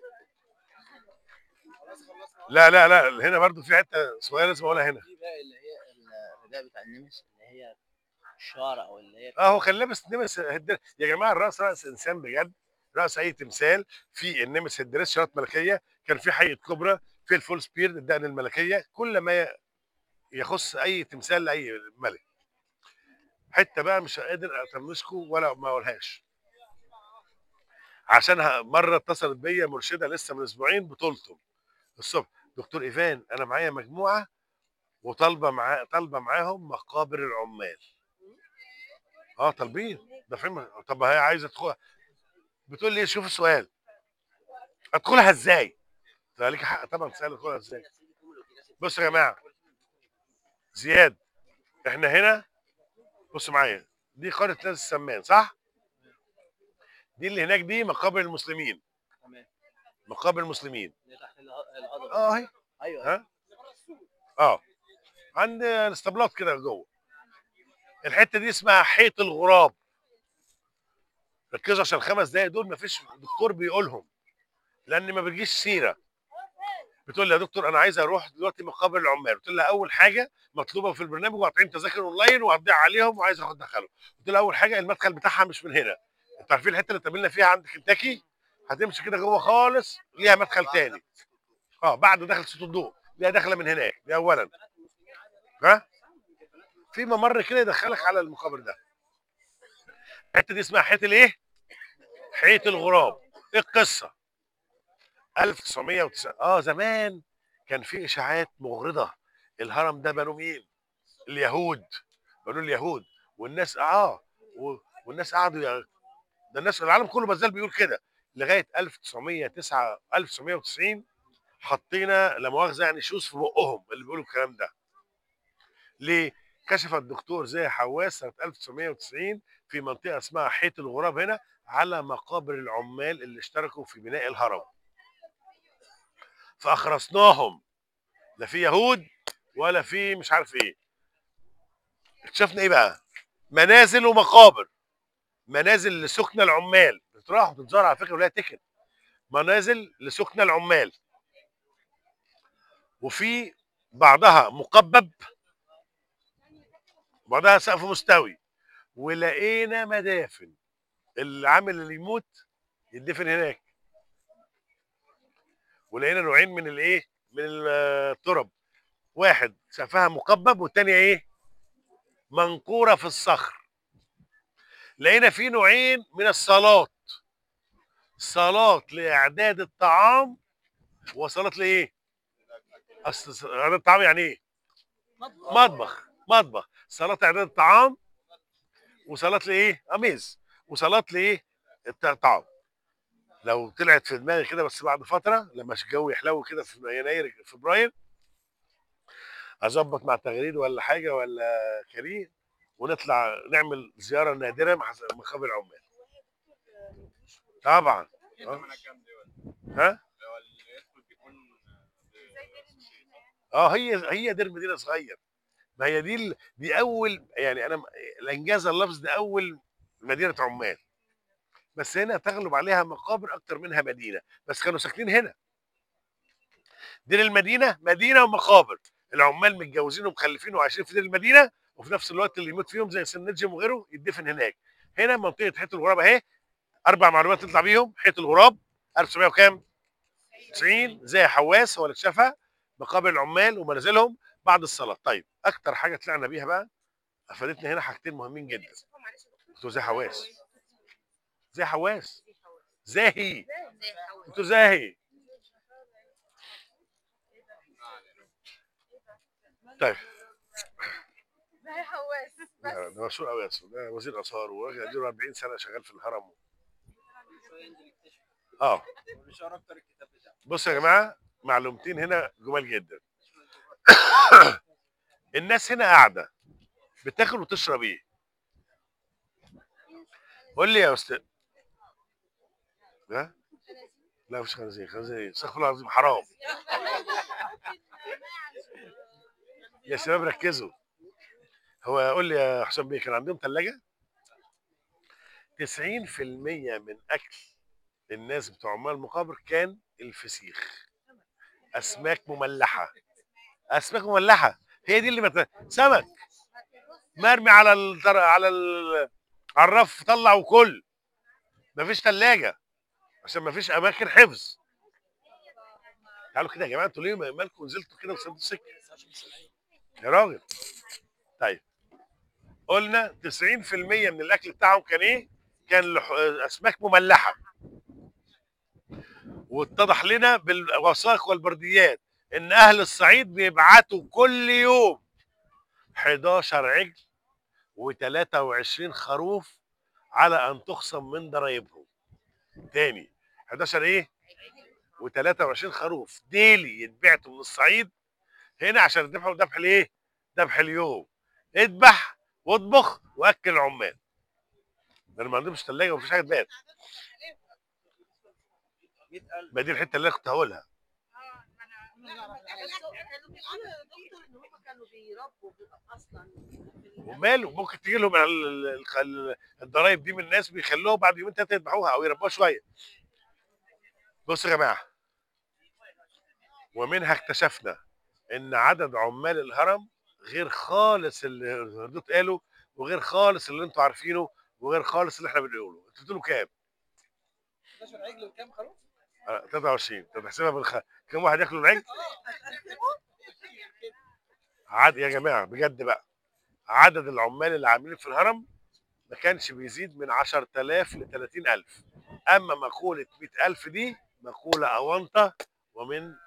لا لا لا هنا برضو في حته صغيره لازم اقولها هنا في بقى اللي هي الرداء بتاع النمس اللي هي الشعر او اللي هي اه هو كان لابس نمس هدر يا جماعه الراس راس انسان بجد راس اي تمثال في النمس هدرس شرط ملكيه كان في حي كبرى في الفول سبير الدقن الملكيه كل ما ي- يخص اي تمثال لاي ملك حته بقى مش قادر اطنشكم ولا ما اقولهاش عشان ه- مره اتصلت بيا مرشده لسه من اسبوعين بطولته الصبح دكتور ايفان انا معايا مجموعه وطالبه معاه طالبه معاهم مقابر العمال اه طالبين ده فين طب هي عايزه تدخل بتقول لي شوف السؤال ادخلها ازاي؟ ده ليك حق طبعا تسال ادخلها ازاي بصوا يا جماعه زياد احنا هنا بصوا معايا دي قريه ناس السمان صح؟ دي اللي هناك دي مقابر المسلمين تمام مقابر المسلمين اللي تحت اله- الهضبه اه اهي ايوه ها اه عند الاسطبلات كده جوه الحته دي اسمها حيط الغراب ركزوا عشان الخمس دقايق دول مفيش دكتور بيقولهم لان ما بيجيش سيره بتقول لي يا دكتور انا عايز اروح دلوقتي مقابر العمال قلت لها اول حاجه مطلوبه في البرنامج وقاطعين تذاكر اونلاين وهتضيع عليهم وعايز اخد دخلهم قلت لها اول حاجه المدخل بتاعها مش من هنا انتوا عارفين الحته اللي اتقابلنا فيها عند كنتاكي هتمشي كده جوه خالص ليها مدخل تاني اه بعد دخل صوت الضوء ليها دخله من هناك دي اولا ها في ممر كده يدخلك على المقابر ده الحته دي اسمها حيط الايه؟ حيط الغراب ايه القصه؟ 1909 اه زمان كان في اشاعات مغرضه الهرم ده بنوا مين؟ اليهود بنوا اليهود والناس اه و- والناس قعدوا يع- ده الناس العالم كله ما زال بيقول كده لغايه 1909 1990 حطينا لا مؤاخذه يعني شوز في بقهم اللي بيقولوا الكلام ده ليه؟ كشف الدكتور زي حواس سنه 1990 في منطقه اسمها حيط الغراب هنا على مقابر العمال اللي اشتركوا في بناء الهرم فاخرسناهم لا في يهود ولا في مش عارف ايه اكتشفنا ايه بقى منازل ومقابر منازل لسكن العمال بتروح وتتزار على فكره ولها تكن منازل لسكن العمال وفي بعضها مقبب بعضها سقف مستوي ولقينا مدافن العامل اللي يموت يدفن هناك ولقينا نوعين من الايه من الترب واحد سقفها مقبب والتانية ايه منقورة في الصخر لقينا في نوعين من الصالات صلاة لإعداد الطعام وصلاة لإيه؟ أصل إعداد الطعام يعني إيه؟ مطبخ مطبخ صلاة إعداد الطعام وصلاة لإيه؟ أميز وصلاة لإيه؟ الطعام لو طلعت في دماغي كده بس بعد فتره لما الجو يحلو كده في يناير فبراير اظبط مع تغريد ولا حاجه ولا كريم ونطلع نعمل زياره نادره مع مقابر العمال طبعا آه. ها لو الاسود بيكون اه هي هي دير مدينه صغير ما هي دي ال- دي اول يعني انا م- الانجاز اللفظ ده اول مدينه عمال بس هنا تغلب عليها مقابر اكتر منها مدينه بس كانوا ساكنين هنا دير المدينه مدينه ومقابر العمال متجوزين ومخلفين وعايشين في دير المدينه وفي نفس الوقت اللي يموت فيهم زي سنجم وغيره يدفن هناك هنا منطقه حيط الغراب اهي اربع معلومات تطلع بيهم حيط الغراب 1900 وكام 90 زي حواس هو اللي اكتشفها مقابر العمال ومنازلهم بعد الصلاه طيب اكتر حاجه طلعنا بيها بقى افادتنا هنا حاجتين مهمين جدا انتوا زي حواس زي حواس زاهي انتوا زاهي طيب زي حواس لا، ده مشهور قوي اصلا ده وزير اثار وراجل له 40 سنه شغال في الهرم اه مش هقرا اكتر الكتاب بتاعه بصوا يا جماعه معلومتين هنا جمال جدا الناس هنا قاعده بتاكل وتشرب ايه قول لي يا استاذ ها لا مش خنزير خنزير استغفر الله العظيم حرام يا شباب ركزوا هو قول لي يا حسام بيه كان عندهم ثلاجه 90% من اكل الناس بتوع عمال المقابر كان الفسيخ اسماك مملحه اسماك مملحه هي دي اللي مت... سمك مرمي على الطر... على ال... على الرف طلع وكل مفيش ثلاجه عشان مفيش اماكن حفظ تعالوا كده يا جماعه انتوا ليه مالكم نزلتوا كده وسبتوا السكه يا راجل طيب قلنا 90% من الاكل بتاعهم كان ايه؟ كان لح... اسماك مملحه واتضح لنا بالوثائق والبرديات ان اهل الصعيد بيبعتوا كل يوم 11 عجل و23 خروف على ان تخصم من ضرايبهم تاني 11 ايه و23 خروف ديلي يتبعتوا من الصعيد هنا عشان يذبحوا ذبح الايه ذبح اليوم اذبح واطبخ واكل العمال لان ما عندهمش ثلاجه ومفيش حاجه تبات 100000 ما دي الحته اللي أنا كنت هقولها هم كانوا بيربوا اصلا وماله ممكن تجي لهم ال- ال- ال- الضرايب دي من الناس بيخلوها بعد يومين ثلاثه يذبحوها او يربوها شويه بصوا يا جماعه ومنها اكتشفنا ان عدد عمال الهرم غير خالص اللي هردوت قالوا وغير خالص اللي انتوا عارفينه وغير خالص اللي احنا بنقوله انتوا بتقولوا كام 11 عجل وكام خروف؟ آه، 23 طب تحسبها بالخ... كم واحد ياكلوا العجل عد يا جماعه بجد بقى عدد العمال اللي عاملين في الهرم ما كانش بيزيد من 10000 ل 30000 اما مقوله 100000 دي مقوله اونطه ومن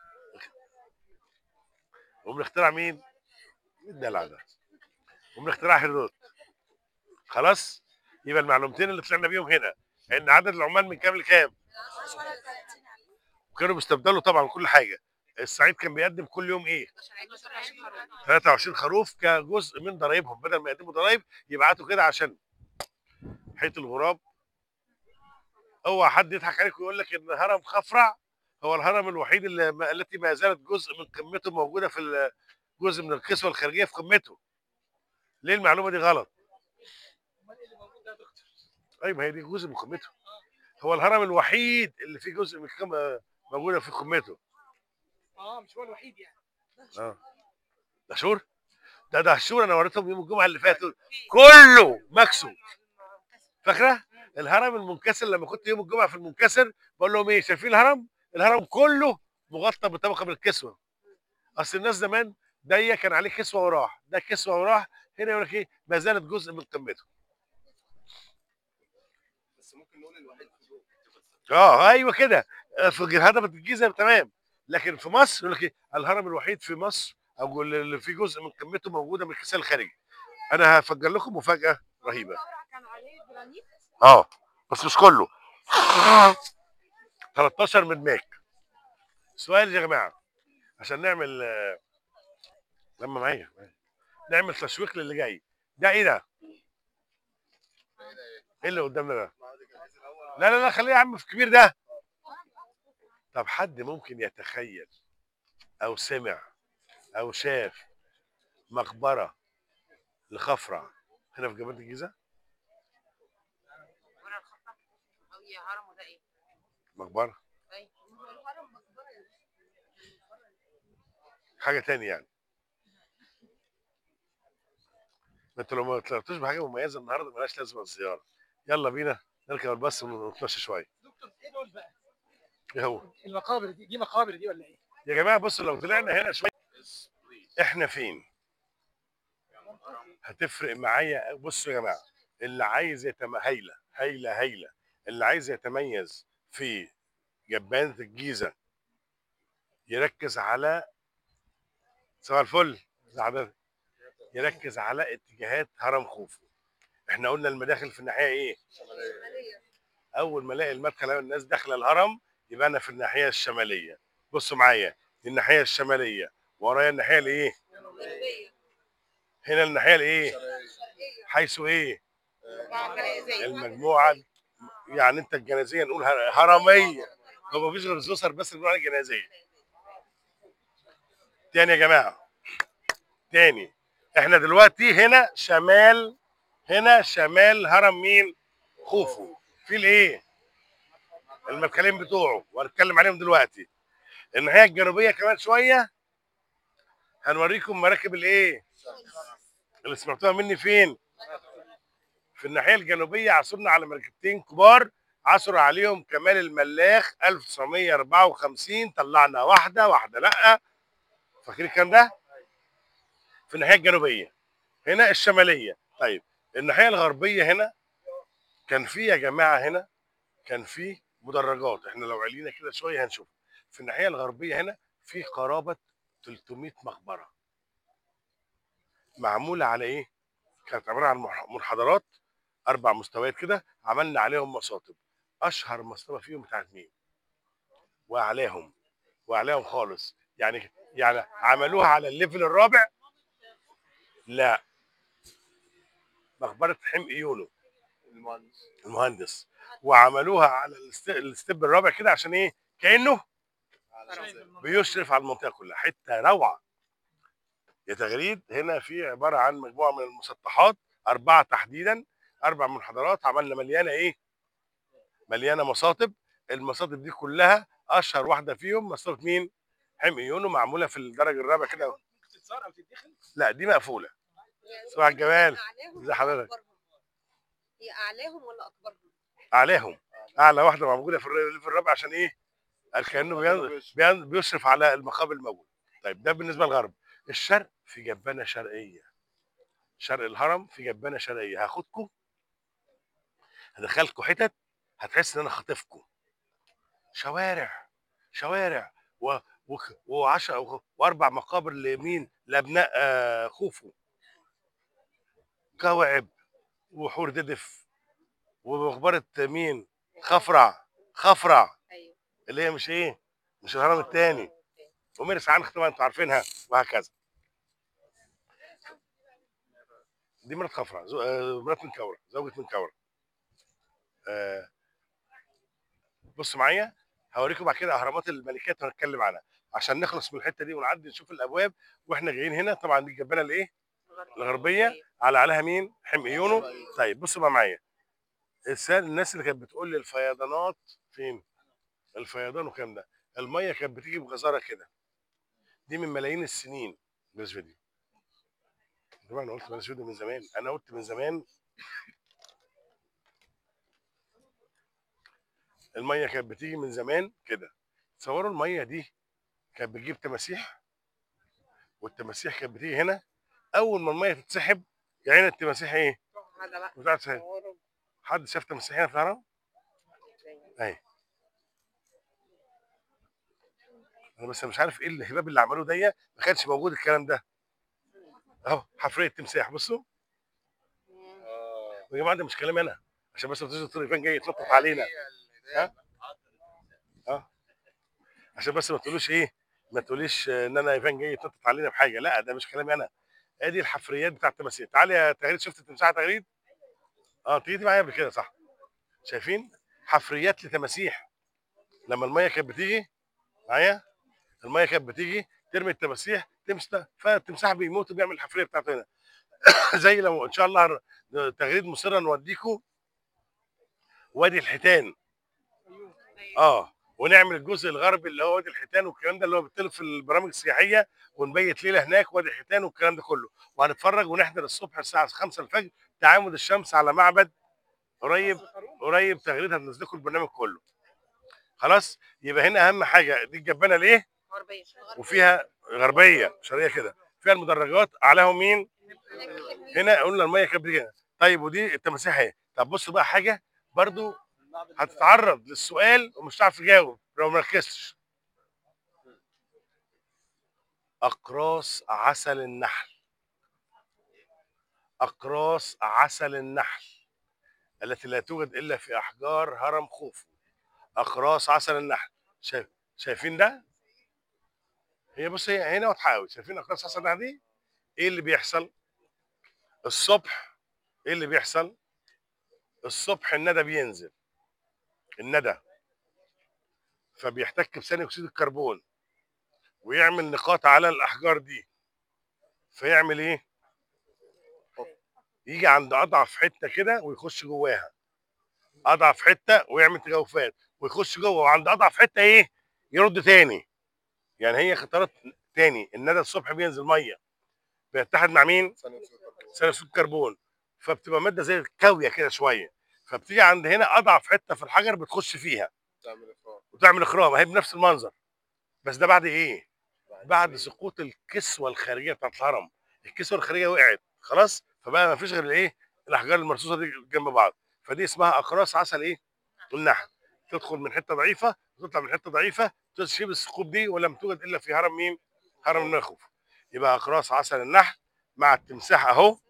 ومن اختراع مين؟ مين الدلع ده؟ ومن اختراع هيرودوت خلاص؟ يبقى المعلومتين اللي طلعنا بيهم هنا ان عدد العمال من كام لكام؟ وكانوا بيستبدلوا طبعا كل حاجه الصعيد كان بيقدم كل يوم ايه 23 خروف كجزء من ضرايبهم بدل ما يقدموا ضرايب يبعتوا كده عشان حيط الغراب اوعى حد يضحك عليك ويقول لك ان هرم خفرع هو الهرم الوحيد اللي ما التي ما زالت جزء من قمته موجوده في ال- جزء من الكسوه الخارجيه في قمته ليه المعلومه دي غلط ايوه ما هي دي جزء من قمته هو الهرم الوحيد اللي فيه جزء من القمه موجوده في قمته اه مش هو الوحيد يعني اه ده شور ده ده شور انا وريتهم يوم الجمعه اللي فاتت كله مكسو فاكره الهرم المنكسر لما كنت يوم الجمعه في المنكسر بقول لهم ايه شايفين الهرم الهرم كله مغطى بطبقه من الكسوه اصل الناس زمان ده كان عليه كسوه وراح ده كسوه وراح هنا يقول لك ايه ما زالت جزء من قمته بس ممكن نقول الوحيد في دول اه ايوه كده في هضبه الجيزه تمام لكن في مصر يقول لك ايه الهرم الوحيد في مصر او اللي فيه جزء من قمته موجوده من الكساء الخارجي انا هفجر لكم مفاجاه رهيبه كان عليه جرانيت اه بس مش كله 13 مدماك سؤال يا جماعه عشان نعمل آه، لما معايا نعمل تشويق للي جاي ده ايه ده؟ ايه اللي قدامنا ده؟ لا لا لا خليه يا عم في الكبير ده طب حد ممكن يتخيل او سمع او شاف مقبره لخفرع هنا في جبل الجيزه ورا الخطة أو يا هرم وده إيه؟ مقبره أي حاجه تانية يعني ما انتوا لو ما طلعتوش بحاجه مميزه النهارده ملهاش لازمه الزياره يلا بينا نركب الباص ونتمشى شويه دكتور ايه دول بقى؟ ايه هو المقابر دي دي مقابر دي ولا ايه؟ يا جماعه بصوا لو طلعنا هنا شويه احنا فين هتفرق معايا بصوا يا جماعه اللي عايز يتم هايله هايله هايله اللي عايز يتميز في جبانة الجيزة يركز على صباح الفل ازي حضرتك؟ يركز على اتجاهات هرم خوفو احنا قلنا المداخل في الناحية ايه اول ما الاقي المدخل ألاقي الناس داخله الهرم يبقى انا في الناحية الشمالية بصوا معايا دي الناحية الشمالية ورايا الناحية الايه هنا الناحية الايه حيث ايه المجموعة يعني انت الجنازية نقول هر- هرمية هو مفيش غير زوسر بس اللي بنقول عليه جنازية تاني يا جماعة تاني احنا دلوقتي هنا شمال هنا شمال هرم مين خوفو في الايه المدخلين بتوعه وهنتكلم عليهم دلوقتي الناحية الجنوبية كمان شوية هنوريكم مراكب الايه اللي سمعتوها مني فين في الناحيه الجنوبيه عثرنا على مركبتين كبار عثر عليهم كمال الملاخ 1954 طلعنا واحده واحده لا فاكرين الكلام ده في الناحيه الجنوبيه هنا الشماليه طيب الناحيه الغربيه هنا كان في يا جماعه هنا كان في مدرجات احنا لو علينا كده شويه هنشوف في الناحيه الغربيه هنا في قرابه 300 مقبره معموله على ايه كانت عباره عن مح- منحدرات اربع مستويات كده عملنا عليهم مصاطب اشهر مصطبه فيهم بتاعت مين واعلاهم واعلاهم خالص يعني يعني عملوها على الليفل الرابع لا مقبره حمق يونو المهندس المهندس وعملوها على الست- الستيب الرابع كده عشان ايه كانه بيشرف على المنطقه كلها حته روعه يا تغريد هنا في عباره عن مجموعه من المسطحات اربعه تحديدا اربع منحدرات عملنا مليانه ايه مليانه مصاطب المصاطب دي كلها اشهر واحده فيهم مصطبه مين حمق يونو معموله في الدرج الرابع كده ممكن تتزار او تتدخل لا دي مقفوله صباح الجمال أعلاهم ازي حضرتك؟ ولا أكبرهم؟ هي اعلاهم ولا اكبرهم؟ اعلاهم اعلى واحده موجوده في الليفل الرابع عشان ايه قال كانه بين- بين- بيشرف على المقابل الموجود طيب ده بالنسبه للغرب الشرق في جبانه شرقيه شرق الهرم في جبانه شرقيه هاخدكم هدخلكم حتت هتحس ان انا خاطفكم شوارع شوارع و وك- وعشرة و- واربع مقابر لمين لابناء آه، خوفو كواعب وحور ددف ومقبره مين خفرع خفرع ايوه اللي هي مش ايه مش الهرم الثاني ومرس عنخ طبعا انتوا عارفينها وهكذا دي مرات خفرع زو... آه، مرات من كورة زوجة من كورة آه، بصوا معايا هوريكم بعد كده اهرامات الملكات وهنتكلم عنها عشان نخلص من الحته دي ونعدي نشوف الابواب واحنا جايين هنا طبعا دي الجبانه الايه الغربيه على عليها مين حمقيونو طيب بصوا بقى معايا السؤال الناس اللي كانت بتقول لي الفيضانات فين الفيضان وكام ده الميه كانت بتيجي بغزاره كده دي من ملايين السنين بلاش فيديو طبعا انا قلت بلاش فيديو من زمان انا قلت من زمان الميه كانت بتيجي من زمان كده تصوروا الميه دي كانت بتجيب تماسيح والتماسيح كانت بتيجي هنا اول ما الميه تتسحب يعني التماسيح ايه هذا بقى بتاعت تسحب حد شاف تماسيح هنا في الهرم اهي انا بس مش عارف ايه الهباب اللي عملوه ده ما كانش موجود الكلام ده اهو حفريه تمساح بصوا يا جماعه ده مش كلام انا عشان بس ما تيجي الطريقان جاي يتنطط علينا ها اه عشان بس ما تقولوش ايه ما تقوليش ان انا ايفان جاي تنطط علينا بحاجه لا ده مش كلامي انا ادي الحفريات بتاعت التماثيل تعالي يا تغريد شفت التمساح تغريد اه تيجي معايا قبل كده صح شايفين حفريات لتماسيح لما الميه كانت بتيجي معايا الميه كانت بتيجي ترمي التماسيح تمسك فالتمساح بيموت وبيعمل الحفريه بتاعته هنا زي لو ان شاء الله تغريد مصر نوديكم وادي الحيتان اه ونعمل الجزء الغربي اللي هو وادي الحيتان والكلام ده اللي هو بيطلب في البرامج السياحيه ونبيت ليله هناك وادي الحيتان والكلام ده كله وهنتفرج ونحضر الصبح الساعه 5 الفجر تعامد الشمس على معبد قريب قريب تغريد هننزل لكم البرنامج كله خلاص يبقى هنا اهم حاجه دي الجبانه ليه غربيه وفيها غربيه شرقيه كده فيها المدرجات اعلاهم مين هنا قلنا الميه كانت بتيجي هنا. طيب ودي التماسيح اهي طب بص بقى حاجه برضو هتتعرض للسؤال ومش هتعرف تجاوب لو ما ركزتش اقراص عسل النحل اقراص عسل النحل التي لا توجد الا في احجار هرم خوفو اقراص عسل النحل شايف شايفين ده هي بص هي هنا وتحاول شايفين اقراص عسل النحل دي ايه اللي بيحصل الصبح ايه اللي بيحصل الصبح الندى بينزل الندى فبيحتك بثاني اكسيد الكربون ويعمل نقاط على الاحجار دي فيعمل ايه يجي عند اضعف حته كده ويخش جواها اضعف حته ويعمل تجوفات ويخش جوه وعند اضعف حته ايه يرد تاني يعني هي خطرات تاني الندى الصبح بينزل ميه بيتحد مع مين ثاني اكسيد الكربون فبتبقى ماده زي الكاويه كده شويه فبتيجي عند هنا اضعف حته في الحجر بتخش فيها وتعمل اخرام اهي بنفس المنظر بس ده بعد ايه بعد سقوط الكسوه الخارجيه بتاعت الهرم الكسوه الخارجيه وقعت خلاص فبقى ما فيش غير الايه الاحجار المرصوصه دي جنب بعض فدي اسمها اقراص عسل ايه النحل تدخل من حته ضعيفه وتطلع من حته ضعيفه تشيب الثقوب دي ولم توجد الا في هرم مين هرم النخوف يبقى اقراص عسل النحل مع التمساح اهو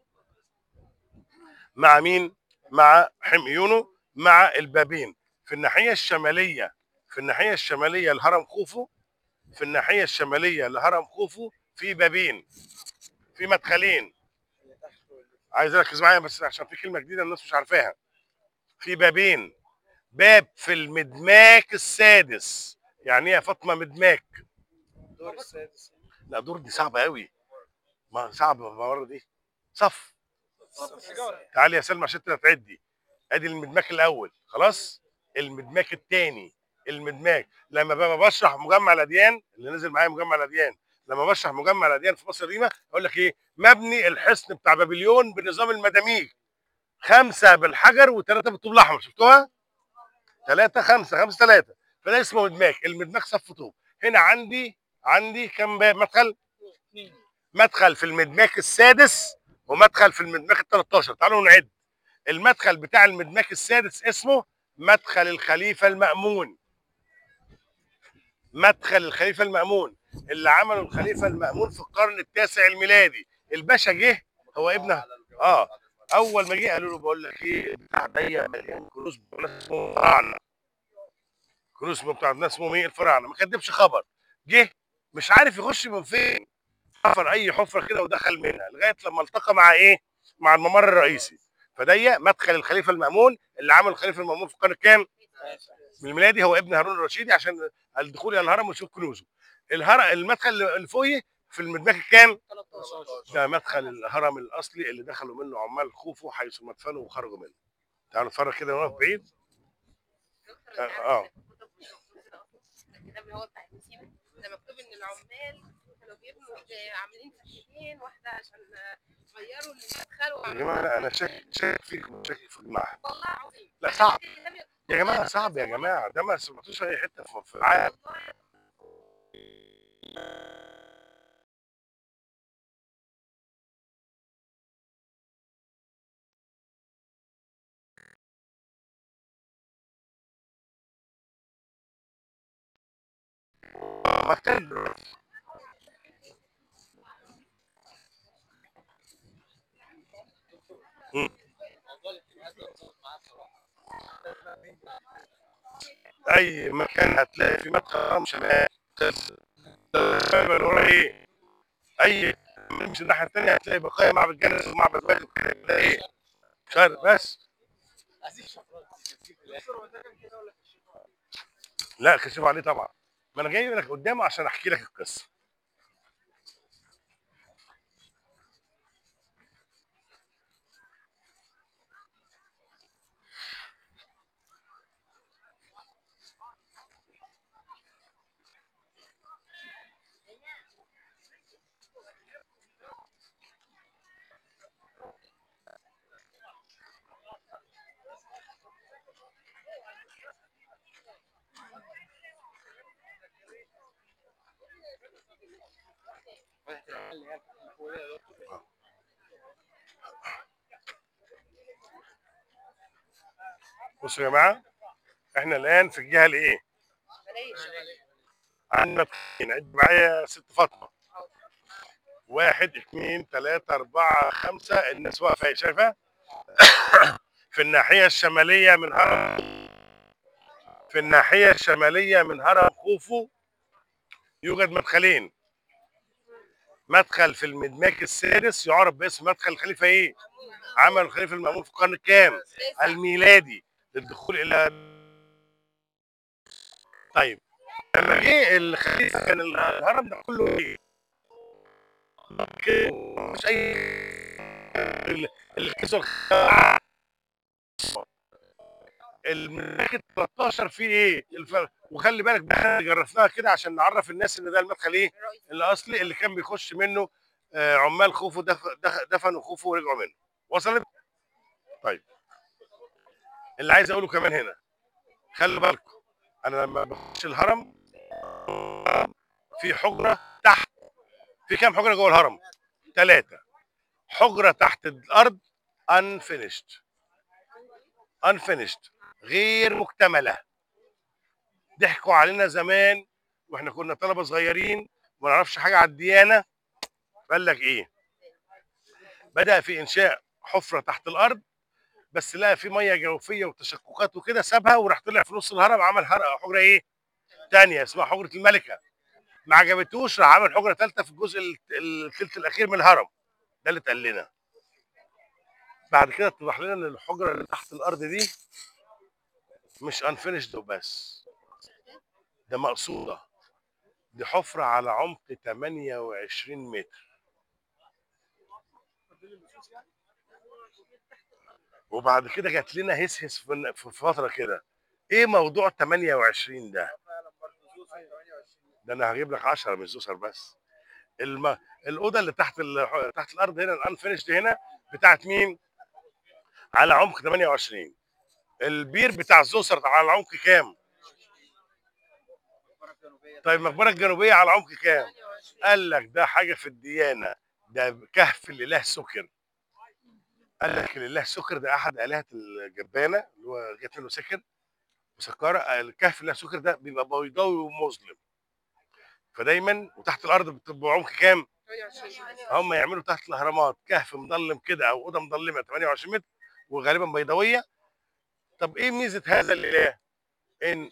مع مين مع حميونه مع البابين في الناحيه الشماليه في الناحيه الشماليه لهرم خوفو في الناحيه الشماليه لهرم خوفو في بابين في مدخلين عايز اركز معايا بس عشان في كلمه جديده الناس مش عارفاها في بابين باب في المدماك السادس يعني ايه يا فاطمه مدماك الدور السادس لا دور دي صعبه قوي ما صعبه المره دي صف تعالي يا سلمى عشان انت تعدي ادي المدماك الاول خلاص المدماك الثاني المدماك لما ببقى بشرح مجمع الاديان اللي نزل معايا مجمع الاديان لما بشرح مجمع الاديان في مصر القديمه اقول لك ايه مبني الحصن بتاع بابليون بنظام المداميج خمسه بالحجر وثلاثه بالطوب الاحمر شفتوها؟ ثلاثه خمسه خمسه ثلاثه فده اسمه مدماك المدماك صف طوب هنا عندي عندي كم باب مدخل؟ مدخل في المدماك السادس ومدخل في المدماك ال 13 تعالوا نعد المدخل بتاع المدماك السادس اسمه مدخل الخليفه المأمون مدخل الخليفه المأمون اللي عمله الخليفه المأمون في القرن التاسع الميلادي الباشا جه هو ابنه اه اول ما جه قالوا له بقول لك ايه بتاع ضيق مليان كنوز بتاع ناس اسمهم الفراعنه كنوز بتاع ناس اسمهم ايه الفراعنه ما كدبش خبر جه مش عارف يخش من فين حفر اي حفره كده ودخل منها لغايه لما التقى مع ايه مع الممر الرئيسي فضيق مدخل الخليفه المأمون اللي عمل الخليفه المأمون في القرن الكام من الميلادي هو ابن هارون الرشيدي عشان الدخول الى الهرم ويشوف كنوزه الهرم المدخل اللي فوقيه في المدماك الكام 13 ده مدخل الهرم الاصلي اللي دخلوا منه عمال خوفو حيث مدفنوا وخرجوا منه تعالوا نتفرج كده ونقف بعيد دكتور آه، آه. الكتاب اللي هو بتاع المسيح ده مكتوب ان العمال كانوا بيبنوا آه، عاملين فتحتين واحده عشان آه، غيروا المدخل يا وعملوا جماعه لا انا شاكك شاكك فيكم شاكك في الجماعه والله العظيم لا صعب الكتاب يقول- يا جماعه صعب يا جماعه ده ما سمعتوش اي حته في- في العالم والله محتاج دلوقتي مم. اي مكان هتلاقي في مدخل حرم شمال الباب اللي ورا ايه اي نمشي الناحيه الثانيه هتلاقي بقايا معبد جنس ومعبد وادي وكده ده ايه شرق بس لا كشف عليه طبعا ما انا جاي لك قدامه عشان احكي لك القصه بصوا يا جماعه احنا الان في الجهه الايه عندنا اتنين عد معايا ست فاطمه واحد اثنين ثلاثة أربعة خمسة الناس واقفة شايفة في الناحية الشمالية من هرم في الناحية الشمالية من هرم خوفو يوجد مدخلين مدخل في المدماك السادس يعرف باسم مدخل الخليفة ايه؟ عمل الخليفة المأمون في القرن الكام؟ الميلادي للدخول إلى طيب لما جه الخليفة كان الهرم ده كله ايه؟ كده مش اي ال- الكسر المداخل 13 فيه ايه؟ الف... وخلي بالك ده احنا جرفناها كده عشان نعرف الناس ان ده المدخل ايه؟ الاصلي اللي كان بيخش منه آه، عمال خوفو دف... دخ- دفنوا خوفو ورجعوا منه وصلت؟ طيب اللي عايز اقوله كمان هنا خلي بالكم انا لما بخش الهرم في حجره تحت في كام حجره جوه الهرم؟ ثلاثه حجره تحت الارض unfinished unfinished غير مكتمله ضحكوا علينا زمان واحنا كنا طلبه صغيرين وما نعرفش حاجه على الديانه قال لك ايه بدا في انشاء حفره تحت الارض بس لقى في ميه جوفيه وتشققات وكده سابها وراح طلع في نص الهرم عمل هر- حجره ايه تانية اسمها حجره الملكه ما عجبتوش راح عمل حجره ثالثه في الجزء الت- الثلث الاخير من الهرم ده اللي اتقال لنا بعد كده اتضح لنا ان الحجره اللي تحت الارض دي مش انفينيشد وبس ده مقصوده دي حفره على عمق 28 متر وبعد كده جات لنا هس هس في في فتره كده ايه موضوع 28 ده ده انا هجيب لك 10 مش زوسر بس الم... الاوضه اللي تحت ال... تحت الارض هنا الانفينيشد هنا بتاعت مين على عمق 28 البير بتاع الزوسر على عمق كام طيب المقبره الجنوبيه على عمق كام قال لك ده حاجه في الديانه ده كهف الاله سكر قال لك الاله سكر ده احد الهه الجبانه اللي هو جت منه سكر وسكاره الكهف الاله سكر ده بيبقى بيضاوي ومظلم فدايما وتحت الارض بتبقى عمق كام 28 هم يعملوا تحت الاهرامات كهف مظلم كده او اوضه مظلمه 28 متر وغالبا بيضاويه طب ايه ميزه هذا الاله؟ ان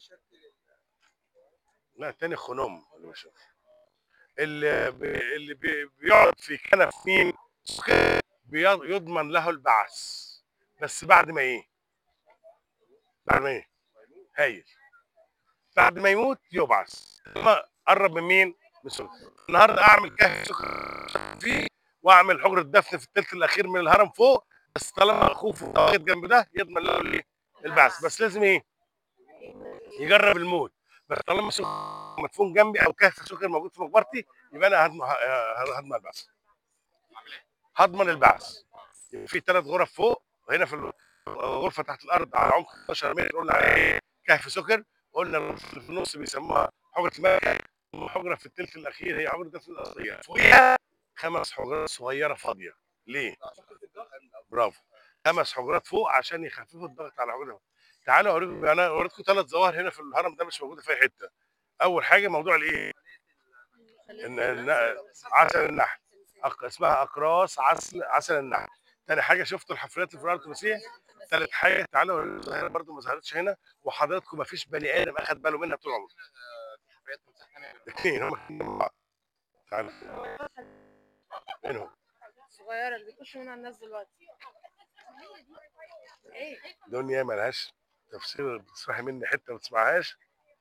لا التاني خنوم اللي بشوف اللي بي... اللي بي... بيقعد في كنف مين؟ بي- يضمن له البعث بس بعد ما ايه؟ بعد ما ايه؟ هايل بعد ما يموت يبعث ما قرب من مين؟ من سكر النهارده اعمل كهف سكر فيه واعمل حجره دفن في الثلث الاخير من الهرم فوق بس طالما خوفه واخد جنب ده يضمن له الايه؟ البعث بس لازم ايه؟ يجرب الموت بس طالما سكر مدفون جنبي او كهف سكر موجود في مقبرتي يبقى انا هضمن هضمن البعث هضمن البعث يبقى في ثلاث غرف فوق وهنا في غرفه تحت الارض على عمق 12 متر قلنا عليه ايه؟ كهف سكر قلنا الغرفه اللي في النص بيسموها حجره الملكه وحجره في الثلث الاخير هي حجره الدفن الاصليه فوقيها خمس حجرات صغيره فاضيه ليه؟ برافو خمس حجرات فوق عشان يخففوا الضغط على الحجره تعالوا اوريكم انا اوريكم ثلاث ظواهر هنا في الهرم ده مش موجوده في اي حته اول حاجه موضوع الايه؟ إن- إن- عسل النحل أق... اسمها اقراص عسل عسل النحل تاني حاجه شفتوا الحفريات الفرعونيه التونسيه تالت حاجه تعالوا الظاهره برضو ما ظهرتش هنا وحضراتكم ما فيش بني ادم اخد باله منها طول عمره حفريات مساحة الاثنين هم الاثنين مع بعض تعالوا منهم الصغيرة اللي بيخشوا منها الناس دلوقتي ايه دنيا ملهاش تفسير بتسمعي مني حته ما تسمعهاش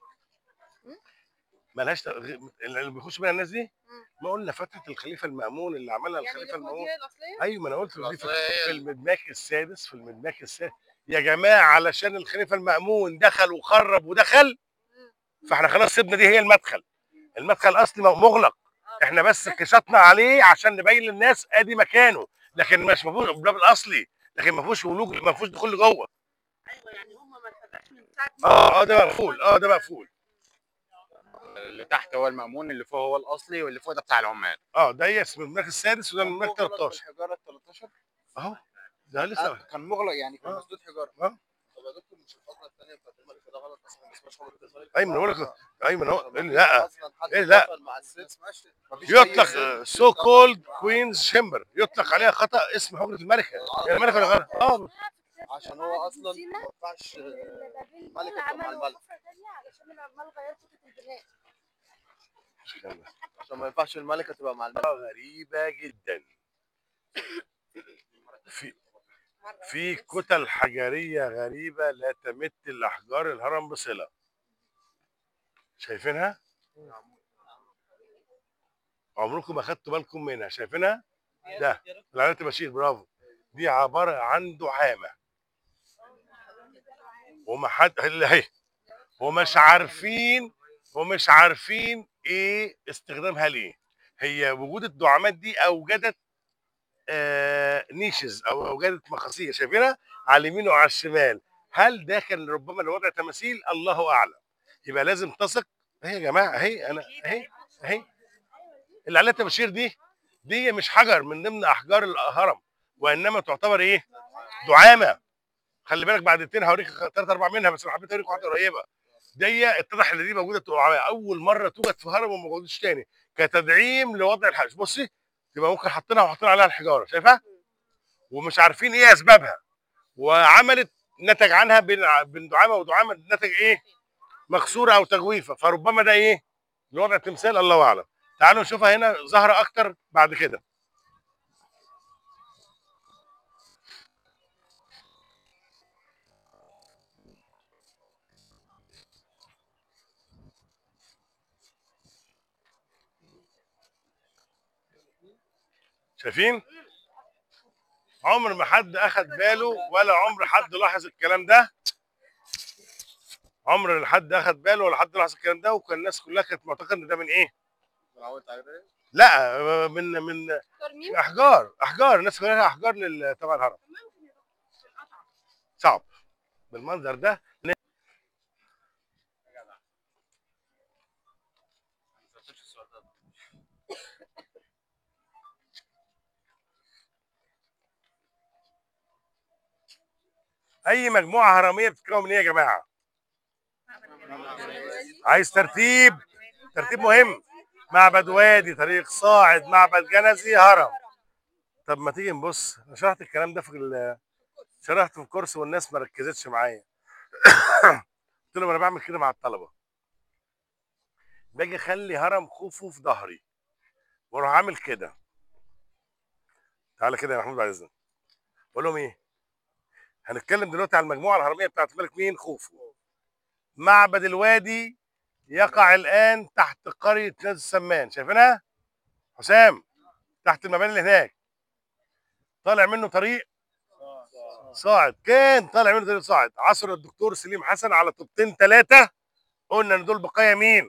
ملهاش ت- غ- اللي بيخش منها الناس دي ما قلنا فتحه الخليفه المامون اللي عملها يعني الخليفه اللي فوق المامون دي هي الأصلية؟ ايوه ما انا قلت دي في الأصلية هي في ال- المدماك السادس في المدماك السادس يا جماعه علشان الخليفه المامون دخل وخرب ودخل فاحنا خلاص سيبنا دي هي المدخل المدخل الاصلي مغلق احنا بس كشطنا عليه عشان نبين للناس ادي مكانه لكن مش مفهوش الباب الاصلي لكن ما فيهوش ولوج ما فيهوش دخول لجوه ايوه يعني هم ما اتفتحش من ساعه اه اه ده مقفول اه ده مقفول اللي تحت هو المأمون اللي فوق هو الأصلي واللي فوق ده بتاع العمال اه ده هي اسم المدماك السادس وده المدماك 13 الحجاره ال 13 اهو ده لسه كان مغلق يعني كان آه. مسدود حجاره آه. طب يا دكتور مش الفقره الثانيه بتاعت الملك ده غلط اصلا ما اسمهاش حجره الملك ايمن بقول لك ايمن اهو إيه اللي لا اصلا حد إيه لا؟ اتفق مع الست ماشي مفيش يطلق أي- سو كولد كوينز شمبر يطلق عليها خطا اسم حجره الملكه هي الملكه ولا غلط اه عشان هو اصلا ما ينفعش الملك يبقى مع الملك علشان العمال غيروا خطة البناء عشان ما ينفعش الملكه تبقى مع الملك غريبه جدا في في كتل حجريه غريبه لا تمت الاحجار الهرم بصله شايفينها عمركم ما خدتوا بالكم منها شايفينها ده العلامات بشير برافو دي عباره عن دعامه وما حد اللي هي ومش عارفين ومش عارفين ايه استخدامها ليه هي وجود الدعامات دي اوجدت آه نيشز او اوجدت مخاصير شايفينها على اليمين وعلى الشمال هل ده كان ربما لوضع تماثيل الله اعلم يبقى لازم تثق اهي يا جماعه اهي انا اهي اهي اللي عليها تبشير دي دي مش حجر من ضمن احجار الهرم وانما تعتبر ايه دعامه خلي بالك بعد التين هوريك ثلاث اربع منها بس انا حبيت اوريك واحده قريبه دي اتضح ان دي موجوده دعامه اول مره توجد في هرم وما موجودش تاني كتدعيم لوضع الحج بصي تبقى ممكن حاطينها وحاطين عليها الحجاره شايفها ومش عارفين ايه اسبابها وعملت نتج عنها بين بين دعامه ودعامه نتج ايه مكسوره او تجويفه فربما ده ايه لوضع تمثال الله اعلم تعالوا نشوفها هنا ظاهره اكتر بعد كده شايفين عمر ما حد اخد باله ولا عمر حد لاحظ الكلام ده عمر لا حد اخد باله ولا حد لاحظ الكلام ده وكان الناس كلها كانت معتقده ان ده من ايه لا من من ترميم احجار احجار الناس كلها احجار لل- تبع الهرم صعب بالمنظر ده اي مجموعه هرميه بتتكون من ايه يا جماعه عايز ترتيب ترتيب مهم معبد وادي طريق صاعد معبد جنزي هرم طب ما تيجي نبص انا شرحت الكلام ده في ال- شرحت في الكورس والناس ما ركزتش معايا قلت لهم انا بعمل كده مع الطلبه باجي اخلي هرم خوفو في ظهري واروح عامل كده تعالى كده يا محمود بعد اذنك بقول لهم ايه هنتكلم دلوقتي على المجموعه الهرميه بتاعت الملك مين خوفو معبد الوادي يقع الان تحت قريه نادي السمان شايفينها حسام تحت المباني اللي هناك طالع منه طريق صاعد كان طالع منه طريق صاعد عصر الدكتور سليم حسن على طوبتين ثلاثه قلنا ان دول بقايا مين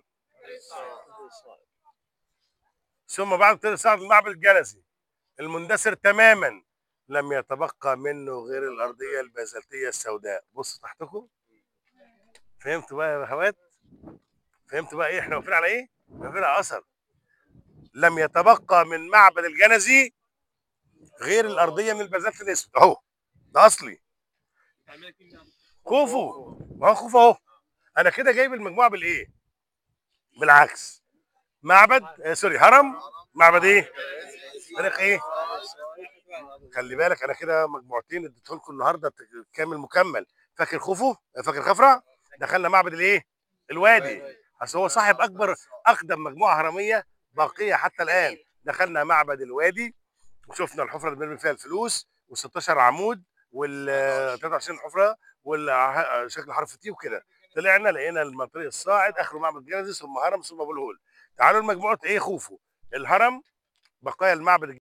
ثم بعد طريق صاعد المعبد الجلسي المندثر تماما لم يتبقى منه غير الارضيه البازلتيه السوداء بصوا تحتكم فهمتوا بقى يا بهوات فهمتوا بقى ايه احنا واقفين على ايه واقفين على اثر لم يتبقى من معبد الجنزي غير الارضيه من البازلت الاسود اهو ده اصلي خوفو ما هو خوفو اهو انا كده جايب المجموعه بالايه بالعكس معبد آه سوري هرم معبد ايه طريق ايه خلي بالك انا كده مجموعتين اديتهم لكم النهارده كامل مكمل فاكر خوفو فاكر خفرع دخلنا معبد الايه الوادي اصل هو صاحب اكبر اقدم مجموعه هرميه باقيه حتى الان دخلنا معبد الوادي وشفنا الحفره اللي بنرمي فيها الفلوس وال16 عمود وال 23 حفره والشكل حرف تي وكده طلعنا لقينا المنطقه الصاعد اخره معبد جنزس ثم هرم ثم ابو الهول تعالوا لمجموعه ايه خوفو الهرم بقايا المعبد